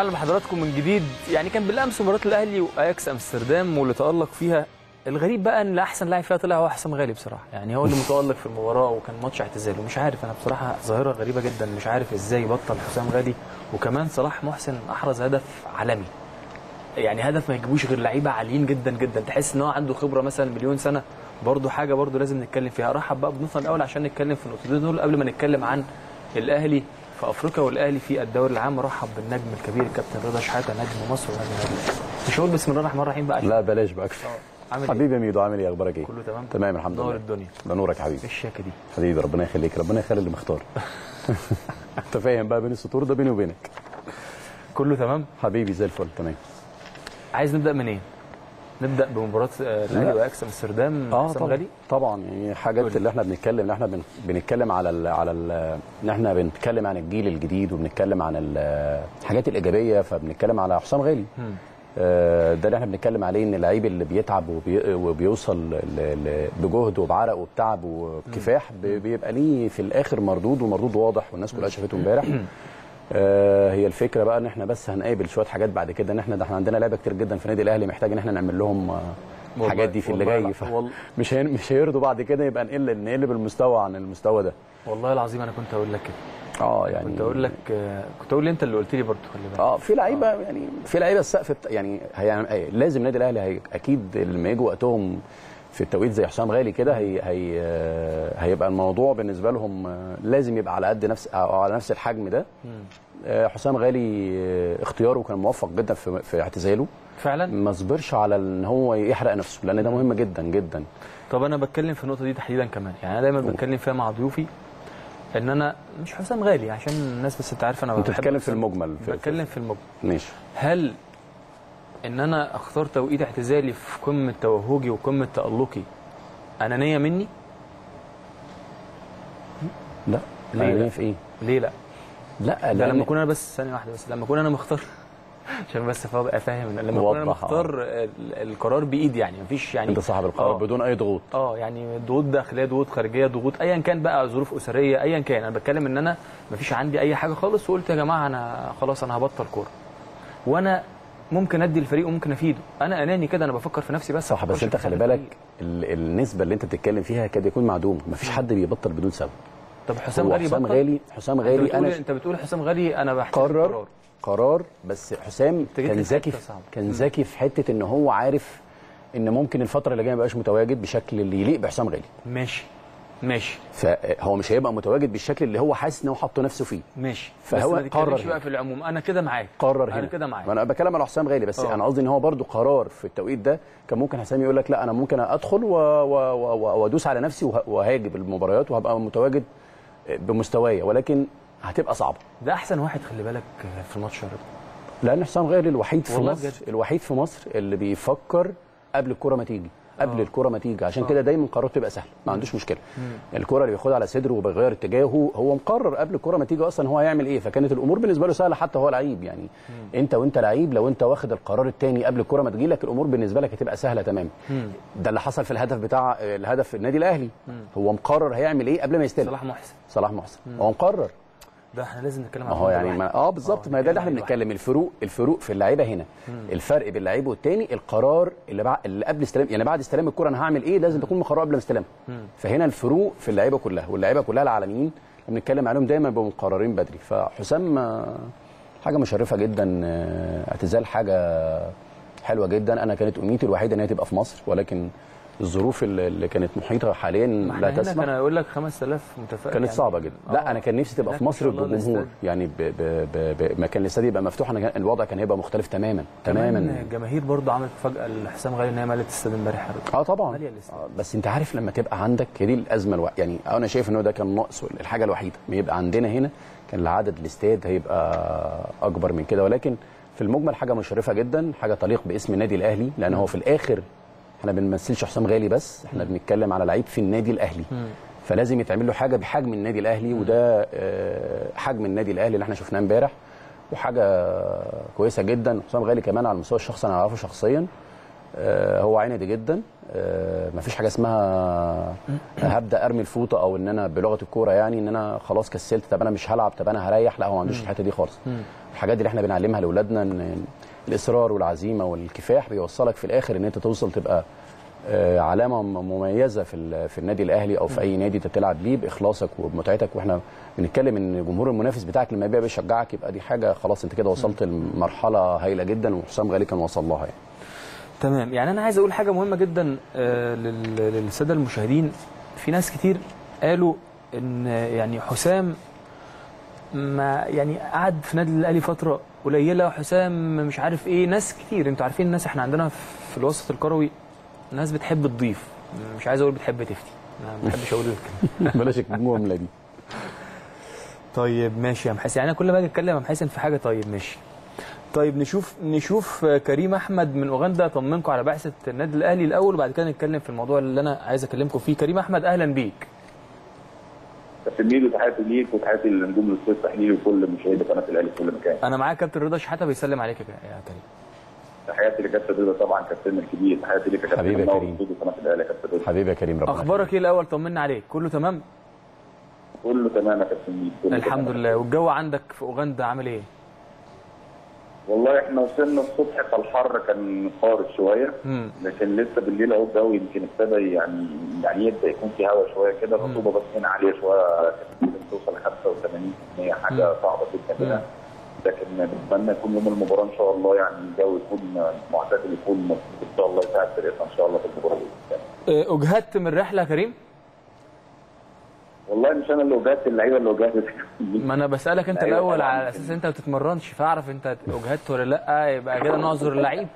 اهلا بحضراتكم من جديد يعني كان بالامس مباراه الاهلي واياكس امستردام واللي تالق فيها الغريب بقى ان احسن لاعب فيها طلع هو حسام غالي بصراحه يعني هو اللي متالق في المباراه وكان ماتش اعتزال ومش عارف انا بصراحه ظاهره غريبه جدا مش عارف ازاي بطل حسام غالي وكمان صلاح محسن احرز هدف عالمي يعني هدف ما يجيبوش غير لعيبه عاليين جدا جدا تحس ان هو عنده خبره مثلا مليون سنه برضه حاجه برضه لازم نتكلم فيها ارحب بقى بضيوفنا الاول عشان نتكلم في النقطتين دول قبل ما نتكلم عن الاهلي في افريقيا والاهلي في الدوري العام رحب بالنجم الكبير الكابتن رضا شحاته نجم مصر ونجم الأهلي. مش هقول بسم الله الرحمن الرحيم بقى لا بلاش بقى كفايه عامل ايه؟ حبيبي يا ميدو عامل ايه اخبارك ايه كله تمام تمام الحمد نور لله الدنيا ده نورك يا حبيبي ايه الشياكه دي حبيبي ربنا يخليك ربنا يخلي اللي مختار انت فاهم بقى بين السطور ده بيني وبينك كله تمام حبيبي زي الفل تمام عايز نبدا منين نبدا بمباراه آه، الاهلي لا. واكس امستردام اه حسام طبعا غالي طبعا يعني حاجات اللي احنا بنتكلم اللي احنا بن- بنتكلم على ال على ال ان احنا بنتكلم عن الجيل الجديد وبنتكلم عن ال- الحاجات الايجابيه فبنتكلم على حسام غالي مم. آه، ده اللي احنا بنتكلم عليه ان اللعيب اللي بيتعب وبي وبيوصل ل- ل- بجهد وبعرق وبتعب وبكفاح بي- بيبقى ليه في الاخر مردود ومردود واضح والناس كلها شافته امبارح آه، هي الفكره بقى ان احنا بس هنقابل شويه حاجات بعد كده ان احنا ده احنا عندنا لعيبه كتير جدا في النادي الاهلي محتاج ان احنا نعمل لهم آه، والله- الحاجات دي في اللي والله جاي لا، ف... والله- مش هي... مش هيرضوا بعد كده يبقى نقل نقلب المستوى عن المستوى ده والله العظيم انا كنت اقول لك كده اه يعني كنت اقول لك آه، كنت اقول لي انت اللي قلت لي برضه خلي بالك اه في لعيبه يعني في لعيبه السقف بت- يعني هي هي- لازم النادي الاهلي هي اكيد لما يجوا وقتهم في التوقيت زي حسام غالي كده هي هي آه، هيبقى الموضوع بالنسبه لهم آه، لازم يبقى على قد نفس او على نفس الحجم ده آه، حسام غالي آه، اختياره كان موفق جدا في في اعتزاله فعلا ما صبرش على ان هو يحرق نفسه لان ده مهم جدا جدا طب انا بتكلم في النقطه دي تحديدا كمان يعني انا دايما بتكلم فيها مع ضيوفي ان انا مش حسام غالي عشان الناس بس انت عارف انا انت بحب بتتكلم في حسام. المجمل في- بتكلم في المجمل ماشي هل ان انا اختار توقيت اعتزالي في قمه توهجي وقمه تالقي انانيه مني لا ليه ليه لا؟ في ايه ليه لا لا ده لما لأن- اكون انا بس ثانيه واحده بس لما اكون انا مختار عشان بس ابقى فاهم لما اكون انا وضح، آه. مختار ال- القرار بايدي يعني مفيش يعني انت صاحب القرار آه. بدون اي ضغوط اه يعني ضغوط داخليه ضغوط خارجيه ضغوط ايا كان بقى ظروف اسريه ايا كان انا بتكلم ان انا مفيش عندي اي حاجه خالص وقلت يا جماعه انا خلاص انا هبطل كوره وانا ممكن ادي الفريق وممكن افيده انا اناني كده انا بفكر في نفسي بس صح ما بس بفكرش انت في خلي الفريق. بالك ال- النسبه اللي انت بتتكلم فيها قد يكون معدوم مفيش حد بيبطل بدون سبب طب حسام هو غالي حسام بطل؟ غالي حسام انت غالي بتقول انا انت بتقول حسام غالي انا بحتاج قرر قرار بس حسام جيت كان لي في ذكي حتة في- صعبة. كان ذكي في حته ان هو عارف ان ممكن الفتره اللي جايه ما يبقاش متواجد بشكل اللي يليق بحسام غالي ماشي ماشي فهو مش هيبقى متواجد بالشكل اللي هو حاسس ان هو حاطه نفسه فيه ماشي فهو بس ما تتكلمش قرر بقى هنا. في العموم انا كده معاك قرر انا هنا كده معاك ما انا بتكلم على حسام غالي بس اه. انا قصدي ان هو برضو قرار في التوقيت ده كان ممكن حسام يقول لك لا انا ممكن ادخل و- و- و- وادوس على نفسي وه- وهاجم المباريات وهبقى متواجد بمستوايا ولكن هتبقى صعبه ده احسن واحد خلي بالك في الماتش يا رضا لان حسام غالي الوحيد في والله مصر بجد. الوحيد في مصر اللي بيفكر قبل الكره ما تيجي قبل الكره ما تيجي عشان كده دايما قراراته تبقى سهله ما عندوش مشكله الكره اللي بياخدها على صدره وبيغير اتجاهه هو مقرر قبل الكره ما تيجي اصلا هو هيعمل ايه فكانت الامور بالنسبه له سهله حتى هو لعيب يعني انت وانت لعيب لو انت واخد القرار الثاني قبل الكره ما تجي لك الامور بالنسبه لك هتبقى سهله تمام ده اللي حصل في الهدف بتاع الهدف النادي الاهلي هو مقرر هيعمل ايه قبل ما يستلم صلاح محسن صلاح محسن هو مقرر ده احنا لازم نتكلم ما عن هو يعني واحد. ما اه بالظبط ما ده اللي احنا نتكلم عن بنتكلم الفروق الفروق في اللعيبه هنا الفرق بين اللعيب والتاني القرار اللي بعد اللي قبل استلام يعني بعد استلام الكره انا هعمل ايه لازم تكون مقرر قبل ما استلمها فهنا الفروق في اللعيبه كلها واللعيبه كلها العالميين اللي بنتكلم عليهم دايما بيبقوا مقررين بدري فحسام آه، حاجه مشرفه جدا آه، اعتزال حاجه حلوه جدا انا كانت امنيتي الوحيده ان هي تبقى في مصر ولكن الظروف اللي اللي كانت محيطه حاليا ما لا احنا هنا تسمح كان هيقول لك 5000 متفائل كانت يعني. صعبه جدا آه. لا انا كان نفسي تبقى هناك في ما مصر شاء الله بجمهور الاستاد. يعني ب ب ب ب ما كان الاستاد يبقى مفتوح انا كان الوضع كان هيبقى مختلف تماما كمان تماما الجماهير برضه عملت فجاه لحسام غالي ان هي ملت الاستاد امبارح يا رضا. اه طبعا مالية الاستاد. آه بس انت عارف لما تبقى عندك هي دي الازمه الوحيده يعني انا شايف ان هو ده كان ناقص الحاجه الوحيده ما يبقى عندنا هنا كان العدد الاستاد هيبقى اكبر من كده ولكن في المجمل حاجه مشرفه جدا حاجه تليق باسم النادي الاهلي لان هو في الاخر احنا ما بنمثلش حسام غالي بس احنا بنتكلم على لعيب في النادي الاهلي فلازم يتعمل له حاجه بحجم النادي الاهلي وده آه، حجم النادي الاهلي اللي احنا شفناه امبارح وحاجه كويسه جدا حسام غالي كمان على المستوى الشخصي انا اعرفه شخصيا آه، هو عندي جدا آه، مفيش حاجه اسمها هبدا ارمي الفوطه او ان انا بلغه الكوره يعني ان انا خلاص كسلت طب انا مش هلعب طب انا هريح لا هو ما عندوش الحته دي خالص الحاجات دي اللي احنا بنعلمها لاولادنا ان الاصرار والعزيمه والكفاح بيوصلك في الاخر ان انت توصل تبقى آه، علامه م- مميزه في ال- في النادي الاهلي او في اي نادي انت بتلعب ليه باخلاصك وبمتعتك واحنا بنتكلم ان جمهور المنافس بتاعك لما يبقى بيشجعك يبقى دي حاجه خلاص انت كده وصلت لمرحله هايله جدا وحسام غالي كان وصل لها يعني تمام يعني انا عايز اقول حاجه مهمه جدا آه، لل- للساده المشاهدين في ناس كتير قالوا ان يعني حسام ما يعني قعد في نادي الاهلي فتره قليله وحسام مش عارف ايه ناس كتير انتوا عارفين الناس احنا عندنا في الوسط الكروي ناس بتحب تضيف مش عايز اقول بتحب تفتي أنا ما بحبش اقول الكلمه بلاش الجمله دي طيب ماشي يا محسن يعني انا كل ما اجي اتكلم يا محسن في حاجه طيب ماشي طيب نشوف نشوف كريم احمد من اوغندا طمنكم على بعثه النادي الاهلي الاول وبعد كده نتكلم في الموضوع اللي انا عايز اكلمكم فيه كريم احمد اهلا بيك كابتن ميدو تحياتي ليك وتحياتي للنجوم الاستاذ تحليل وكل مشاهدي قناه الاهلي في كل مكان. انا معاك كابتن رضا شحاته بيسلم عليك يا يا كريم تحياتي لكابتن رضا طبعا كابتن الكبير تحياتي ليك يا كابتن حبيبي يا منور كريم. استوديو قناه الاهلي يا كابتن رضا. حبيبي يا كريم ربنا اخبارك ايه الاول طمنا عليك كله تمام كله تمام يا كابتن ميدو كله الحمد تمام. لله والجو عندك في اوغندا عامل ايه والله احنا وصلنا الصبح فالحر كان قارس شويه مم. لكن لسه بالليل اهو الجو يمكن ابتدى يعني يعني يبدا يكون في هواء شويه كده الرطوبه بس هنا عاليه شويه كانت ممكن توصل ل 85% حاجه صعبه جدا هنا لكن نتمنى يكون يوم المباراه ان شاء الله يعني الجو يكون معتدل يكون مظبوط ان شاء الله يساعد فرقتنا ان شاء الله في المباراه دي. آه، اجهدت من الرحله يا كريم والله مش انا اللي وجهت اللعيبه اللي وجهت ما انا بسالك انت أيوة الاول طبعاً. على اساس انت ما بتتمرنش فاعرف انت اجهدت ولا لا يبقى كده نعذر اللعيب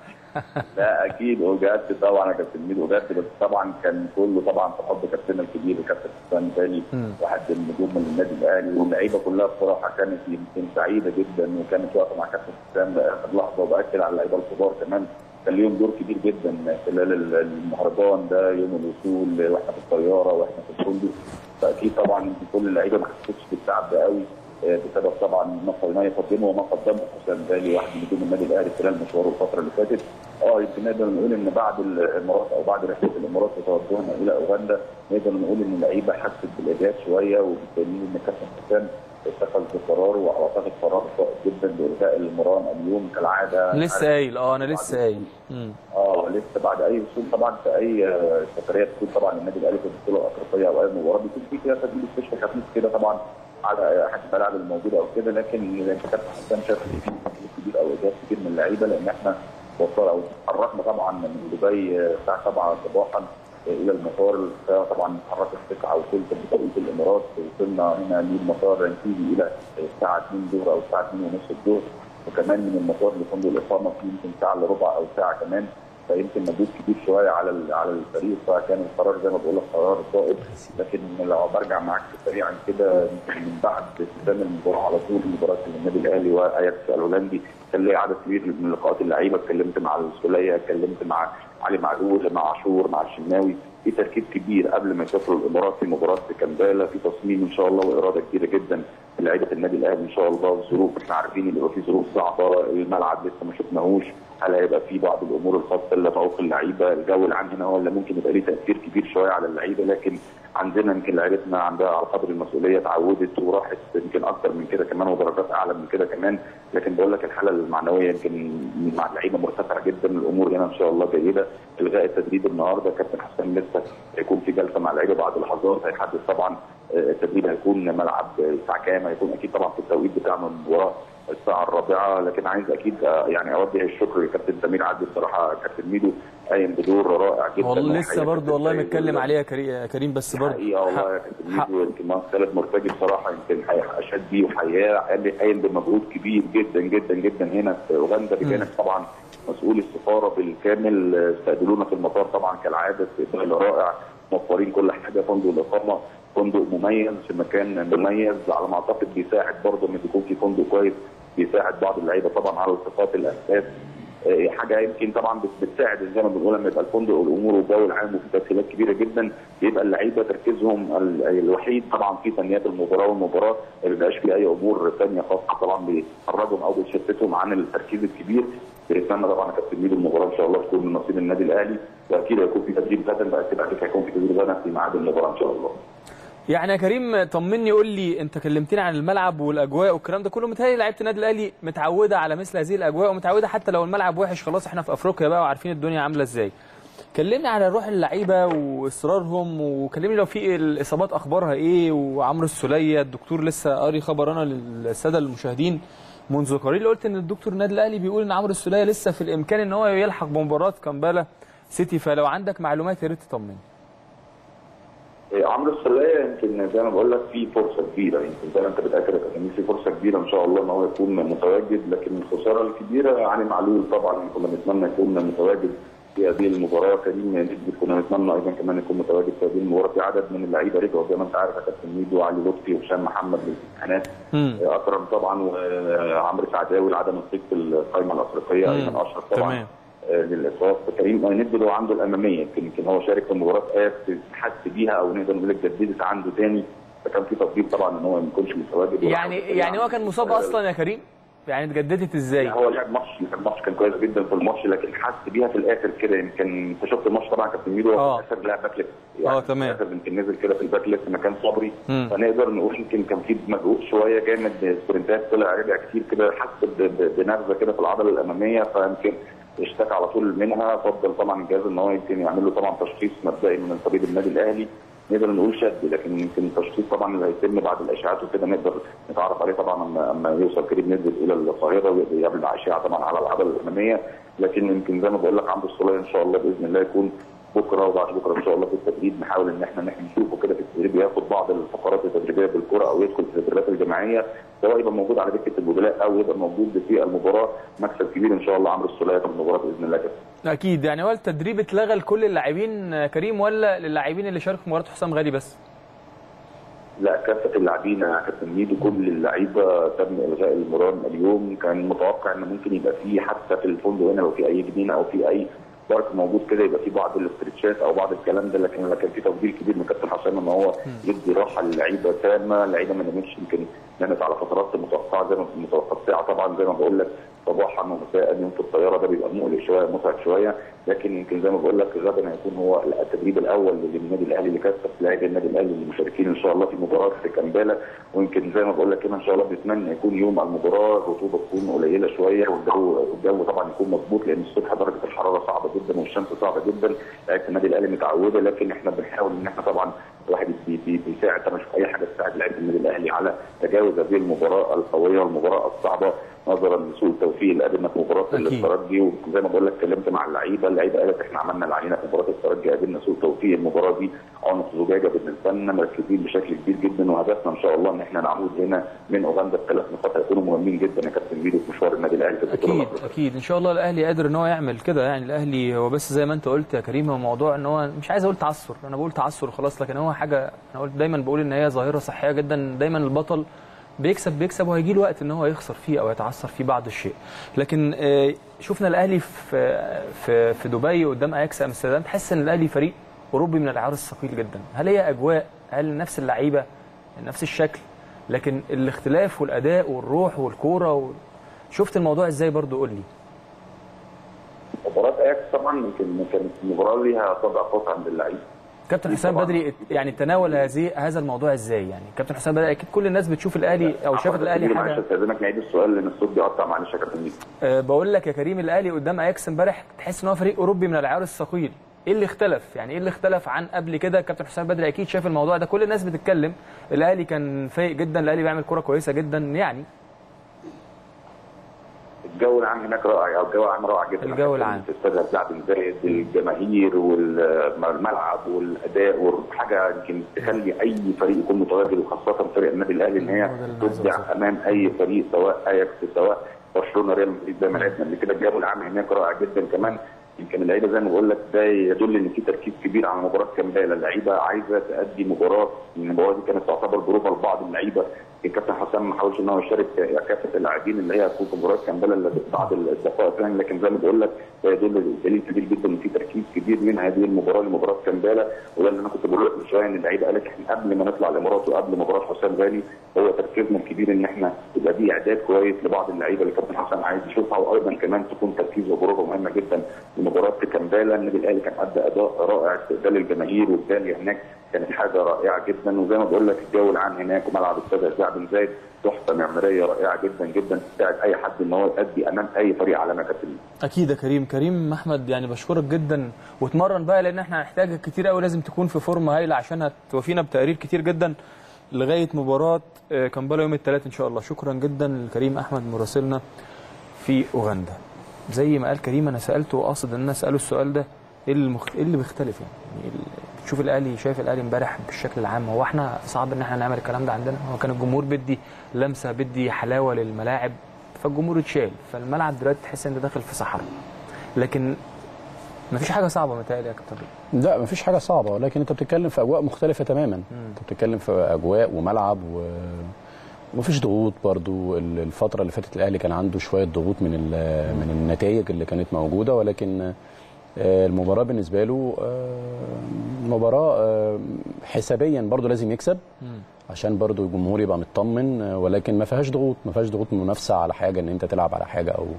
لا اكيد وجهت طبعا يا كابتن ميدو وجهت بس طبعا كان كله طبعا في حب كابتننا الكبير كابتن حسام غالي واحد من النجوم من النادي الاهلي واللعيبه كلها بصراحه كانت يمكن سعيده جدا وكانت واقفه مع كابتن حسام لاخر لحظه وباكد على اللعيبه الكبار كمان كان ليهم دور كبير جدا خلال ال- المهرجان ده يوم الوصول واحنا في الطياره واحنا في الفندق فاكيد طبعا يمكن كل اللعيبه ما حسيتش بالتعب ده قوي آه، بسبب طبعا ما ما يقدمه وما قدمه حسام غالي واحد من نجوم النادي الاهلي خلال مشواره الفتره اللي فاتت اه يمكن نقدر نقول ان بعد الامارات او بعد رحله الامارات وتوجهنا الى اوغندا نقدر نقول ان اللعيبه حست بالاجهاد شويه وبالدليل ان كابتن حسام اتخذ بقرار واعتقد قرار صائب جدا بالغاء المران اليوم كالعاده لسه قايل اه انا لسه قايل مم. اه لسه بعد اي وصول طبعا في اي آه، سفريه تكون طبعا النادي الاهلي في البطوله الافريقيه او اي مباراه بيكون في كده تدريب استشفاء خفيف كده طبعا على حسب الملاعب الموجوده او كده لكن زي ما كابتن حسام شاف ان في تدريب كبير او اجهاد كبير من اللعيبه لان احنا وصلنا او تحركنا طبعا من دبي آه، الساعه 7 صباحا آه، الى المطار الطياره طبعا اتحركت تسعة وثلث بتوقيت الامارات وصلنا هنا للمطار رنسيجي الى الساعه 2 الظهر او الساعه 2 ونص الظهر وكمان من المطار لفندق الاقامه في يمكن ساعه الا ربع او ساعه كمان فيمكن مجهود كبير شويه على ال- على الفريق فكان القرار زي ما بقول لك قرار صائب لكن لو برجع معاك سريعا كده يمكن من بعد استلام المباراه على طول مباراه النادي الاهلي واياكس الهولندي كان لي عدد كبير من لقاءات اللعيبه اتكلمت مع السوليه اتكلمت مع علي معلول مع عاشور مع الشناوي في تركيز كبير قبل ما يسافروا الامارات في مباراه كامبالا في تصميم ان شاء الله واراده كبيره جدا لعيبه النادي الاهلي ان شاء الله الظروف احنا عارفين ان يبقى في ظروف صعبه الملعب لسه ما شفناهوش هل هيبقى في بعض الامور الخاصه اللي تعوق اللعيبه الجو العام هنا هو اللي ممكن يبقى ليه تاثير كبير شويه على اللعيبه لكن عندنا يمكن لعيبتنا عندها على قدر المسؤوليه اتعودت وراحت يمكن اكتر من كده كمان ودرجات اعلى من كده كمان لكن بقول لك الحاله المعنويه يمكن مع اللعيبه مرتفعه جدا الامور هنا ان شاء الله جيده الغاء التدريب النهارده كابتن حسام لسه هيكون في جلسه مع اللعيبه بعد لحظات هيحدد طبعا آه، التدريب هيكون ملعب الساعه كام هيكون اكيد طبعا في التوقيت بتاعنا المباراه الساعه الرابعه لكن عايز اكيد آه، يعني اوجه الشكر لكابتن سمير عدلي بصراحه كابتن ميدو قايم بدور رائع جدا والله وحقيقة لسه برضه كابتن والله سيد متكلم وال- عليه يا كريم- يا كريم بس برضه حقيقه والله يا حق- كابتن حق- ميدو يمكن مهندس خالد مرتجي بصراحه يمكن حي- اشاد بيه وحياه قال قايم بمجهود كبير جدا جدا جدا هنا في اوغندا بجانب طبعا مسؤول السفاره بالكامل آه، استقبلونا في المطار طبعا كالعاده استقبال رائع موفرين كل حاجه فندق الاقامه فندق مميز في مكان مميز على ما اعتقد بيساعد برضه ان يكون في فندق كويس بيساعد بعض اللعيبه طبعا على التقاط الاسباب آه، حاجه يمكن طبعا بت- بتساعد زي ما بنقول لما يبقى الفندق والامور والجو العام وفي تسهيلات كبيره جدا بيبقى اللعيبه تركيزهم ال- الوحيد طبعا في فنيات المباراه والمباراه ما بيبقاش في اي امور ثانيه خاصه طبعا بيخرجهم او بيشتتهم عن التركيز الكبير بنتمنى طبعا يا كابتن ميدو المباراه ان شاء الله تكون من نصيب النادي الاهلي واكيد هيكون في تدريب غدا بقى كده أكيد هيكون في تدريب غدا في ميعاد المباراه ان شاء الله. يعني يا كريم طمني قول لي انت كلمتني عن الملعب والاجواء والكلام ده كله متهيألي لعيبه النادي الاهلي متعوده على مثل هذه الاجواء ومتعوده حتى لو الملعب وحش خلاص احنا في افريقيا بقى وعارفين الدنيا عامله ازاي كلمني على روح اللعيبه واصرارهم وكلمني لو في الاصابات اخبارها ايه وعمرو السوليه الدكتور لسه قاري خبر انا للساده المشاهدين منذ قليل قلت ان الدكتور النادي الاهلي بيقول ان عمرو السوليه لسه في الامكان ان هو يلحق بمباراه كامبالا سيتي فلو عندك معلومات يا ريت تطمني إيه، عمرو السولية يمكن زي ما بقول لك في فرصه كبيره يمكن زي ما انت بتاكد يا كابتن في فرصه كبيره ان شاء الله ان هو يكون متواجد لكن الخساره الكبيره علي معلول طبعا كنا نتمنى يكون متواجد في هذه المباراه كريم نجد كنا نتمنى ايضا كمان يكون متواجد في هذه المباراه في عدد من اللعيبه رجعوا زي ما انت عارف يا كابتن ميدو وعلي لطفي وهشام محمد للامتحانات مم. اكرم طبعا وعمرو سعداوي لعدم الصيف في القائمه الافريقيه مم. ايمن اشرف طبعا تمام. آه، للاصابه كريم ندل هو عنده الاماميه يمكن يمكن هو شارك في مباراه اف حس بيها او نقدر نقول لك جددت عنده تاني فكان في تفضيل طبعا ان هو ما يكونش متواجد يعني يعني هو كان مصاب اصلا يا كريم يعني اتجددت ازاي هو لعب ماتش لعب ماتش كان كويس جدا في الماتش لكن حس بيها في الاخر كده يمكن انت شفت الماتش طبعا كابتن ميدو هو آه. في الاخر لعب باك ليفت آه، تمام. في الآخر يمكن نزل كده في الباك ليفت مكان صبري مم. فنقدر نقول يمكن كان في مجهود شويه جامد سبرنتات طلع رجع كتير كده حس ب- ب- بنبذه كده في العضله الاماميه فيمكن اشتكى على طول منها فضل طبعا الجهاز ان هو يمكن يعمل له طبعا تشخيص مبدئي من طبيب النادي الاهلي نقدر نقول شد لكن يمكن التشخيص طبعا اللي هيتم بعد الاشعاعات وكده نقدر نتعرف عليه طبعا اما اما يوصل كريم نزل الى القاهره ويقدر يعمل اشعه طبعا على العضله الاماميه لكن يمكن زي ما بقول لك عمرو الصلايه ان شاء الله باذن الله يكون بكره وبعد بكره ان شاء الله في التدريب نحاول ان احنا نحن نشوفه كده في التدريب ياخد بعض الفقرات التدريبيه بالكره او يدخل في التدريبات الجماعيه سواء يبقى موجود على دكه البدلاء او يبقى موجود في المباراه مكسب كبير ان شاء الله عمرو الصلايه في المباراه باذن الله كده. اكيد يعني هو التدريب اتلغى لكل اللاعبين آه، كريم ولا للاعبين اللي شاركوا في مباراه حسام غالي بس لا كافه اللاعبين يا كابتن ميدو كل اللعيبه تم الغاء المران اليوم كان متوقع ان ممكن يبقى في حتى في الفندق هنا لو في اي جنينه او في اي بارك موجود كده يبقى في بعض الاسترتشات او بعض الكلام ده لكن كان في تفضيل كبير من كابتن حسام ان هو يدي راحه للعيبه تامه اللعيبه ما نامتش يمكن نامت على فترات متوقعه زي ما متوقعه طبعا زي ما بقول لك صباحا ومساء يوم في الطياره ده بيبقى مقلق شويه متعب شويه لكن يمكن زي ما بقول لك غدا هيكون هو التدريب الاول للنادي الاهلي لكافه لاعبي النادي الاهلي اللي مشاركين ان شاء الله في مباراه في كامبالا ويمكن زي ما بقول لك كده ان شاء الله بنتمنى يكون يوم المباراه الرطوبه تكون قليله شويه والجو والجو طبعا يكون مظبوط لان الصبح درجه الحراره صعبه جدا والشمس صعبه جدا لعيبه النادي الاهلي متعوده لكن احنا بنحاول ان احنا طبعا الواحد بي- بي- بيساعد طبعا نشوف اي حاجه تساعد لعيبه النادي الاهلي على تجاوز هذه المباراه القويه والمباراه الصعبه نظرا لسوء التوفيق اللي قابلنا في مباراه أكيد. الترجي وزي ما بقول لك اتكلمت مع اللعيبه اللعيبه قالت احنا عملنا اللي علينا في مباراه الترجي قابلنا سوء توفيق المباراه دي عنق زجاجه بالنسبه لنا مركزين بشكل كبير جدا وهدفنا ان شاء الله ان احنا نعود هنا من اوغندا بثلاث نقاط هيكونوا مهمين جدا يا كابتن ميدو في مشوار النادي الاهلي في البطوله اكيد الأفريقية. اكيد ان شاء الله الاهلي قادر ان هو يعمل كده يعني الاهلي هو بس زي ما انت قلت يا كريم هو موضوع ان هو مش عايز اقول تعثر انا بقول تعثر وخلاص لكن هو حاجه انا قلت دايما بقول ان هي ظاهره صحيه جدا دايما البطل بيكسب بيكسب وهيجي له وقت ان هو يخسر فيه او يتعثر فيه بعض الشيء لكن آه، شفنا الاهلي في في في دبي قدام اياكس امستردام تحس ان الاهلي فريق اوروبي من العيار الثقيل جدا هل هي اجواء هل نفس اللعيبه نفس الشكل لكن الاختلاف والاداء والروح والكوره و... شفت الموضوع ازاي برضو قول لي مباراه اياكس طبعا يمكن كانت مباراه ليها طابع خاص عند اللعيبه كابتن حسام طبعاً. بدري يعني تناول هذه هذا الموضوع ازاي يعني كابتن حسام بدري اكيد كل الناس بتشوف الاهلي او شافت الاهلي معلش حاجه استاذنك نعيد السؤال لان الصوت بيقطع معلش يا كابتن ميدو أه بقول لك يا كريم الاهلي قدام اياكس امبارح تحس ان هو فريق اوروبي من العيار الثقيل ايه اللي اختلف يعني ايه اللي اختلف عن قبل كده كابتن حسام بدري اكيد شاف الموضوع ده كل الناس بتتكلم الاهلي كان فايق جدا الاهلي بيعمل كوره كويسه جدا يعني الجو العام هناك رائع الجو العام رائع جدا الجو العام. في استاد اللاعب زايد الجماهير والملعب والاداء وحاجه يمكن تخلي اي فريق يكون متواجد وخاصه فريق النادي الاهلي ان هي هو ده اللي أنا عايز تبدع أوصله. امام اي فريق سواء اياكس سواء برشلونه ريال مدريد زي ما لعبنا قبل كده الجو العام هناك رائع جدا كمان يمكن اللعيبه زي ما بقول لك ده يدل ان في تركيز كبير على مباراه كامبالا اللعيبه عايزه تأدي مباراه المباراه دي كانت تعتبر بروفه لبعض اللعيبه الكابتن حسام ما حاولش ان هو يشارك كافه اللاعبين اللي هي في مباراه كامبالا اللي بعد الدقائق يعني لكن زي ما بقول لك ده يدل دليل كبير جدا ان في تركيز كبير من هذه المباراه لمباراه كامبالا وده اللي انا كنت بقول لك من شويه ان اللعيبه قالت احنا قبل ما نطلع الامارات وقبل مباراه حسام غالي هو تركيزنا الكبير ان احنا يبقى دي اعداد كويس لبعض اللعيبه اللي الكابتن حسام عايز يشوفها وايضا كمان تكون تركيز وبروفه مهمه جدا لمباراه كامبالا النادي الاهلي كان ادى اداء رائع استقبال الجماهير والداليه هناك كانت حاجه رائعه جدا وزي ما بقول لك الجو العام هناك وملعب استاد الزعب بن زايد تحفه معماريه رائعه جدا جدا تساعد اي حد ان هو يؤدي امام اي فريق على مكان اكيد يا كريم كريم احمد يعني بشكرك جدا واتمرن بقى لان احنا هنحتاجك كتير قوي لازم تكون في فورمه هايله عشان هتوفينا بتقارير كتير جدا لغايه مباراه آه، كامبالا يوم الثلاث ان شاء الله شكرا جدا لكريم احمد مراسلنا في اوغندا زي ما قال كريم انا سالته وقاصد ان انا اساله السؤال ده ايه اللي مخت... ايه اللي بيختلف يعني, يعني ال- تشوف الاهلي شايف الاهلي امبارح بالشكل العام هو احنا صعب ان احنا نعمل الكلام ده عندنا هو كان الجمهور بدي لمسه بدي حلاوه للملاعب فالجمهور اتشال فالملعب دلوقتي تحس ان داخل في صحراء لكن مفيش حاجه صعبه متهيألي يا كابتن لا مفيش حاجه صعبه ولكن انت بتتكلم في اجواء مختلفه تماما انت بتتكلم في اجواء وملعب و ومفيش ضغوط برضو ال- الفتره اللي فاتت الاهلي كان عنده شويه ضغوط من ال- من النتائج اللي كانت موجوده ولكن آه، المباراه بالنسبه له آه، مباراه آه، حسابيا برضو لازم يكسب عشان برضو الجمهور يبقى مطمن آه، ولكن ما فيهاش ضغوط ما فيهاش ضغوط منافسه على حاجه ان انت تلعب على حاجه او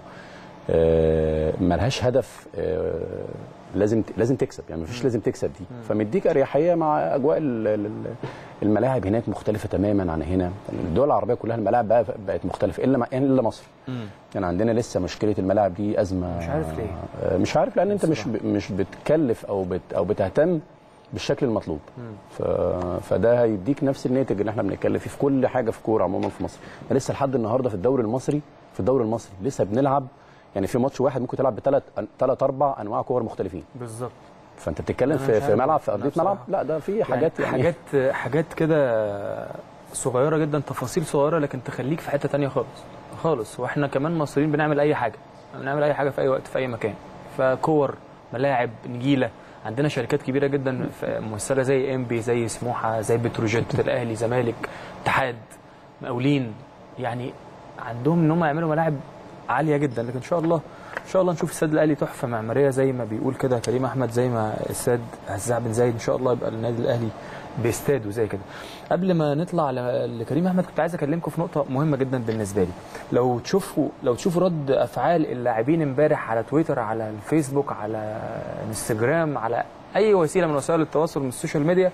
آه، ملهاش هدف آه، لازم لازم تكسب يعني مفيش لازم تكسب دي فمديك اريحيه مع اجواء ال- ال- الملاعب هناك مختلفه تماما عن هنا الدول العربيه كلها الملاعب بقى بقت مختلفه الا ما- الا مصر يعني عندنا لسه مشكله الملاعب دي ازمه مش عارف ليه. آه، مش عارف لان انت مش ب- مش بتكلف او بت او بتهتم بالشكل المطلوب ف... فده هيديك نفس الناتج اللي احنا بنتكلم فيه في كل حاجه في كوره عموما في مصر احنا لسه لحد النهارده في الدوري المصري في الدوري المصري لسه بنلعب يعني في ماتش واحد ممكن تلعب بثلاث ثلاث اربع انواع كور مختلفين بالظبط فانت بتتكلم أنا في, مش في عارف. ملعب في أنا ارضيه ملعب بصراحة. لا ده في حاجات يعني, حاجات حاجات كده صغيره جدا تفاصيل صغيره لكن تخليك في حته تانية خالص خالص واحنا كمان مصريين بنعمل اي حاجه بنعمل اي حاجه في اي وقت في اي مكان فكور ملاعب نجيله عندنا شركات كبيره جدا في- ممثله زي انبي زي سموحه زي بتروجيت الاهلي زمالك اتحاد مقاولين يعني عندهم ان هم يعملوا ملاعب عاليه جدا لكن ان شاء الله ان شاء الله نشوف السد الاهلي تحفه معماريه زي ما بيقول كده كريم احمد زي ما السد هزاع بن زايد ان شاء الله يبقى النادي الاهلي باستاده زي كده قبل ما نطلع ل- لكريم احمد كنت عايز اكلمكم في نقطه مهمه جدا بالنسبه لي لو تشوفوا لو تشوفوا رد افعال اللاعبين امبارح على تويتر على الفيسبوك على انستجرام على اي وسيله من وسائل التواصل من السوشيال ميديا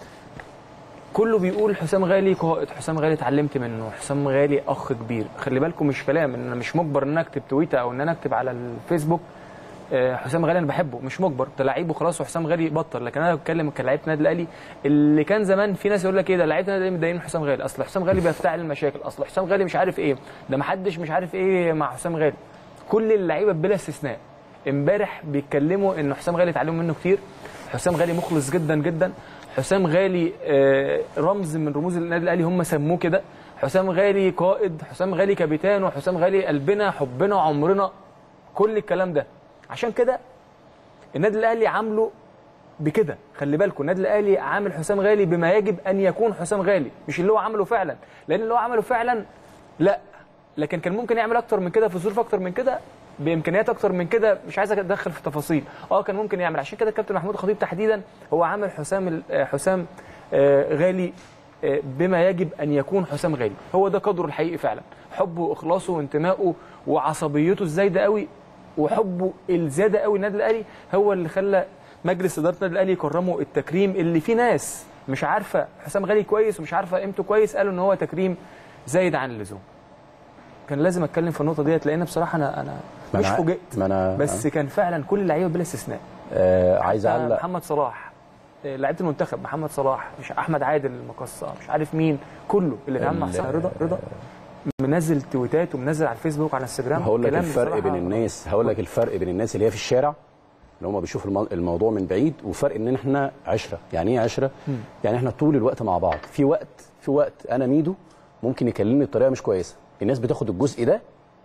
كله بيقول حسام غالي قائد حسام غالي اتعلمت منه حسام غالي اخ كبير خلي بالكم مش كلام ان انا مش مجبر ان انا اكتب تويته او ان انا اكتب على الفيسبوك آه، حسام غالي انا بحبه مش مجبر ده لعيب وخلاص وحسام غالي بطل لكن انا بتكلم كلاعب نادي الاهلي اللي كان زمان في ناس يقول لك ايه ده لعيبه النادي الاهلي متضايقين من حسام غالي اصل حسام غالي بيفتعل المشاكل اصل حسام غالي مش عارف ايه ده محدش مش عارف ايه مع حسام غالي كل اللعيبه بلا استثناء امبارح بيتكلموا ان حسام غالي اتعلموا منه كتير حسام غالي مخلص جدا جدا حسام غالي آه، رمز من رموز النادي الاهلي هم سموه كده حسام غالي قائد حسام غالي كابيتان وحسام غالي قلبنا حبنا عمرنا كل الكلام ده عشان كده النادي الاهلي عامله بكده خلي بالكم النادي الاهلي عامل حسام غالي بما يجب ان يكون حسام غالي مش اللي هو عمله فعلا لان اللي هو عمله فعلا لا لكن كان ممكن يعمل اكتر من كده في ظروف اكتر من كده بامكانيات اكتر من كده مش عايز اتدخل في تفاصيل اه كان ممكن يعمل عشان كده الكابتن محمود الخطيب تحديدا هو عامل حسام ال- آه، حسام آه، غالي آه، بما يجب ان يكون حسام غالي هو ده قدره الحقيقي فعلا حبه واخلاصه وانتمائه وعصبيته الزايده قوي وحبه الزياده قوي النادي الاهلي هو اللي خلى مجلس اداره النادي الاهلي يكرمه التكريم اللي فيه ناس مش عارفه حسام غالي كويس ومش عارفه قيمته كويس قالوا ان هو تكريم زايد عن اللزوم كان لازم اتكلم في النقطه ديت لان بصراحه انا انا ما مش أنا- فوجئت ما أنا- بس كان فعلا كل اللعيبه بلا استثناء آه عايز حتى اعلق محمد صلاح آه، لعيبه المنتخب محمد صلاح مش احمد عادل المقصه مش عارف مين كله اللي اتعامل مع ال- حسام رضا رضا منزل تويتات ومنزل على الفيسبوك وعلى الانستجرام هقول لك كلام الفرق بصراحة بين الناس هقول لك الفرق بين الناس اللي هي في الشارع اللي هم بيشوفوا المو- الموضوع من بعيد وفرق ان احنا عشره يعني ايه عشره يعني احنا طول الوقت مع بعض في وقت في وقت انا ميدو ممكن يكلمني بطريقه مش كويسه الناس بتاخد الجزء ده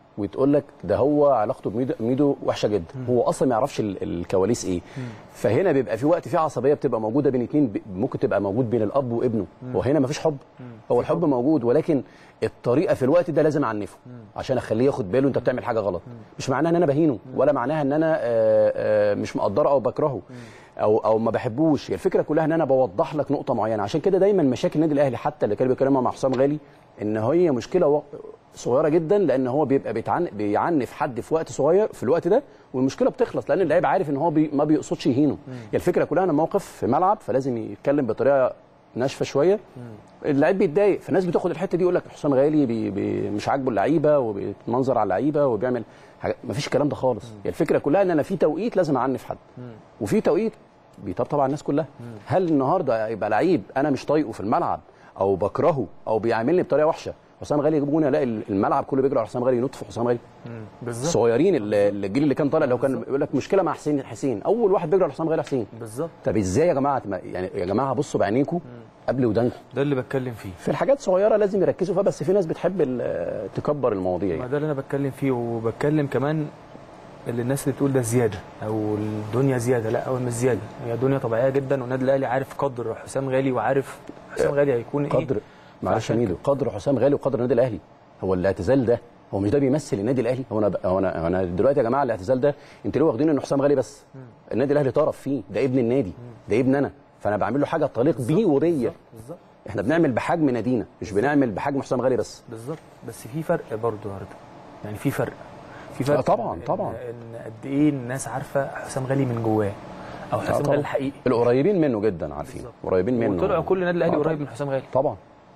وتقول لك ده هو علاقته بميدو ميدو وحشه جدا هو اصلا ما يعرفش ال- الكواليس ايه فهنا بيبقى في وقت في عصبيه بتبقى موجوده بين اتنين ب- ممكن تبقى موجود بين الاب وابنه وهنا ما فيش حب هو الحب موجود ولكن الطريقه في الوقت ده لازم اعنفه عشان اخليه ياخد باله انت بتعمل حاجه غلط مش معناها ان انا بهينه ولا معناها ان انا آه، آه، مش مقدره او بكرهه او او ما بحبوش هي الفكره كلها ان انا بوضح لك نقطه معينه عشان كده دايما مشاكل النادي الاهلي حتى اللي كانوا بيتكلموا مع حسام غالي ان هي مشكله و- صغيره جدا لان هو بيبقى بيتعن... بيعنف حد في وقت صغير في الوقت ده والمشكله بتخلص لان اللاعب عارف ان هو بي... ما بيقصدش يهينه هي الفكره كلها ان الموقف في ملعب فلازم يتكلم بطريقه ناشفه شويه اللعيب بيتضايق فالناس بتاخد الحته دي يقول لك حسام غالي بي... بي... مش عاجبه اللعيبه وبيتمنظر على اللعيبه وبيعمل حاجة... مفيش الكلام ده خالص هي الفكره كلها ان انا في توقيت لازم اعنف حد وفي توقيت بيطبطب على الناس كلها هل النهارده يبقى لعيب انا مش طايقه في الملعب او بكرهه او بيعاملني بطريقه وحشه حسام غالي يجيب جون الاقي الملعب كله بيجري على حسام غالي ينط في حسام غالي بالظبط الصغيرين اللي- الجيل اللي كان طالع لو كان بيقول لك مشكله مع حسين حسين اول واحد بيجري على حسام غالي حسين بالظبط طب ازاي يا جماعه ما- يعني يا جماعه بصوا بعينيكم قبل ودانكم ده اللي بتكلم فيه في الحاجات صغيره لازم يركزوا فيها بس في ناس بتحب ال- تكبر المواضيع ما يعني. ده اللي انا بتكلم فيه وبتكلم كمان اللي الناس اللي بتقول ده زياده او الدنيا زياده لا هو مش زياده هي دنيا طبيعيه جدا والنادي الاهلي عارف قدر حسام غالي وعارف حسام غالي هيكون ايه قدر معلش يا عشان ميدو قدر حسام غالي وقدر النادي الاهلي هو الاعتزال ده هو مش ده بيمثل النادي الاهلي هو انا هو انا هو انا دلوقتي يا جماعه الاعتزال ده انتوا ليه واخدين ان حسام غالي بس النادي الاهلي طرف فيه ده ابن النادي ده ابن انا فانا بعمل له حاجه تليق بيه وبيا بالظبط احنا بنعمل بحجم نادينا مش بنعمل بحجم حسام غالي بس بالظبط بس في فرق برضه يا رضا يعني في فرق في فرق آه طبعاً، إن- طبعاً. ان قد ايه الناس عارفه حسام غالي من جواه او حسام طبعاً. غالي الحقيقي القريبين منه جدا عارفين بالظبط. قريبين منه وطلعوا كل النادي الاهلي آه قريب طبعاً. من حسام غالي طبعا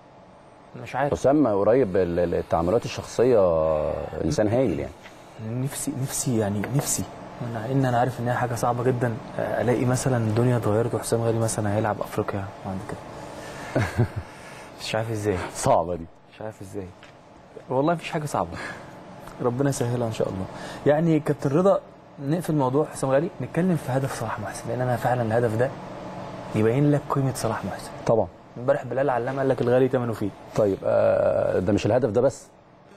مش عارف حسام قريب ال- ال- التعاملات الشخصيه انسان هايل يعني نفسي نفسي يعني نفسي مع ان انا عارف ان هي حاجه صعبه جدا الاقي مثلا الدنيا اتغيرت وحسام غالي مثلا هيلعب افريقيا بعد كده مش عارف ازاي صعبه دي مش عارف ازاي والله مفيش حاجه صعبه ربنا يسهلها ان شاء الله يعني كابتن رضا نقفل موضوع حسام غالي نتكلم في هدف صلاح محسن لان انا فعلا الهدف ده يبين لك قيمه صلاح محسن طبعا امبارح بلال علام قال لك الغالي ثمنه فيه طيب آه ده مش الهدف ده بس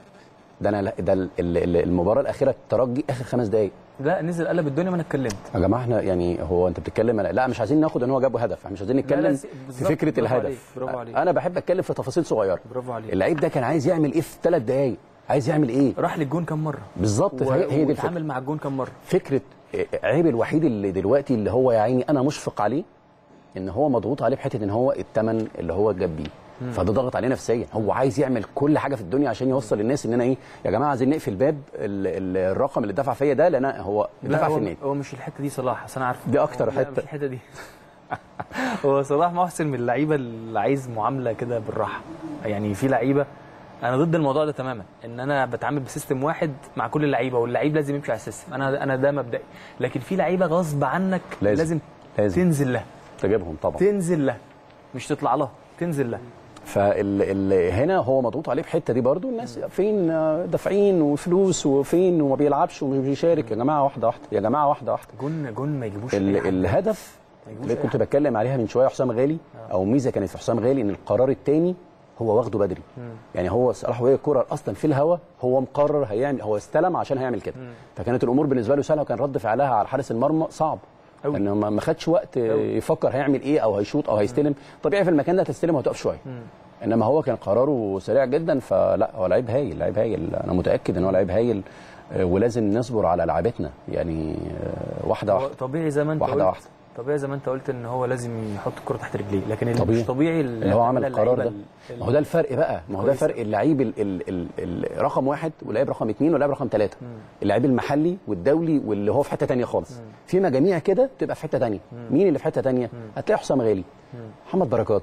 ده انا ده ال- ال- المباراه الاخيره الترجي اخر خمس دقائق لا نزل قلب الدنيا ما انا اتكلمت يا جماعه احنا يعني هو انت بتتكلم لا مش عايزين ناخد ان هو جاب هدف احنا مش عايزين نتكلم س- في بالظبط، فكره برافو الهدف عليك، برافو عليك. انا بحب اتكلم في تفاصيل صغيره برافو عليك اللعيب ده كان عايز يعمل ايه في ثلاث دقائق عايز يعمل ايه راح للجون كام مره بالظبط و- هي هي دي الفكره واتعامل مع الجون كام مره فكره عيب الوحيد اللي دلوقتي اللي هو يا عيني انا مشفق عليه ان هو مضغوط عليه بحته ان هو الثمن اللي هو جاب بيه فده ضغط عليه نفسيا هو عايز يعمل كل حاجه في الدنيا عشان يوصل للناس ان انا ايه يا جماعه عايزين نقفل باب ال- ال- الرقم اللي دفع فيا ده لان هو لا دفع هو, في النادي هو مش الحته دي صلاح اصل انا عارف دي أكتر لا، حتة. مش الحته دي هو صلاح محسن من اللعيبه اللي عايز معامله كده بالراحه يعني في لعيبه انا ضد الموضوع ده تماما ان انا بتعامل بسيستم واحد مع كل اللعيبه واللعيب لازم يمشي على السيستم انا انا ده مبدئي لكن في لعيبه غصب عنك لازم. لازم, لازم. تنزل لها تجيبهم طبعا تنزل لها مش تطلع لها تنزل لها فال ال هنا هو مضغوط عليه بحته دي برضو الناس فين آه، دافعين وفلوس وفين وما بيلعبش ومش بيشارك يا جماعه واحده واحده يا جماعه واحده واحده جون جون ما يجيبوش ال أي حد. الهدف ما يجيبوش اللي أي كنت حد. بتكلم عليها من شويه حسام غالي او ميزه كانت في حسام غالي ان القرار الثاني هو واخده بدري يعني هو صلاح وهي الكره اصلا في الهوا هو مقرر هيعمل هو استلم عشان هيعمل كده فكانت الامور بالنسبه له سهله وكان رد فعلها على حارس المرمى صعب أوي. انه ما ما خدش وقت أوي. يفكر هيعمل ايه او هيشوط او هيستلم طبيعي في المكان ده هتستلم وهتقف شويه انما هو كان قراره سريع جدا فلا هو لعيب هايل لعيب هايل انا متاكد ان هو لعيب هايل آه، ولازم نصبر على لعبتنا يعني آه، واحده هو واحده طبيعي زي ما انت واحدة قلت واحدة. طبيعي زي ما انت قلت ان هو لازم يحط الكره تحت رجليه لكن اللي طبيعي. مش طبيعي اللي هو عمل القرار ده ال- ما هو ده الفرق بقى ما هو ده كويس. فرق اللعيب ال ال ال ال رقم واحد واللعيب رقم اثنين واللعيب رقم ثلاثه اللعيب المحلي والدولي واللي هو في حته تانية خالص في مجاميع كده تبقى في حته تانية مين اللي في حته تانية هتلاقي حسام غالي محمد بركات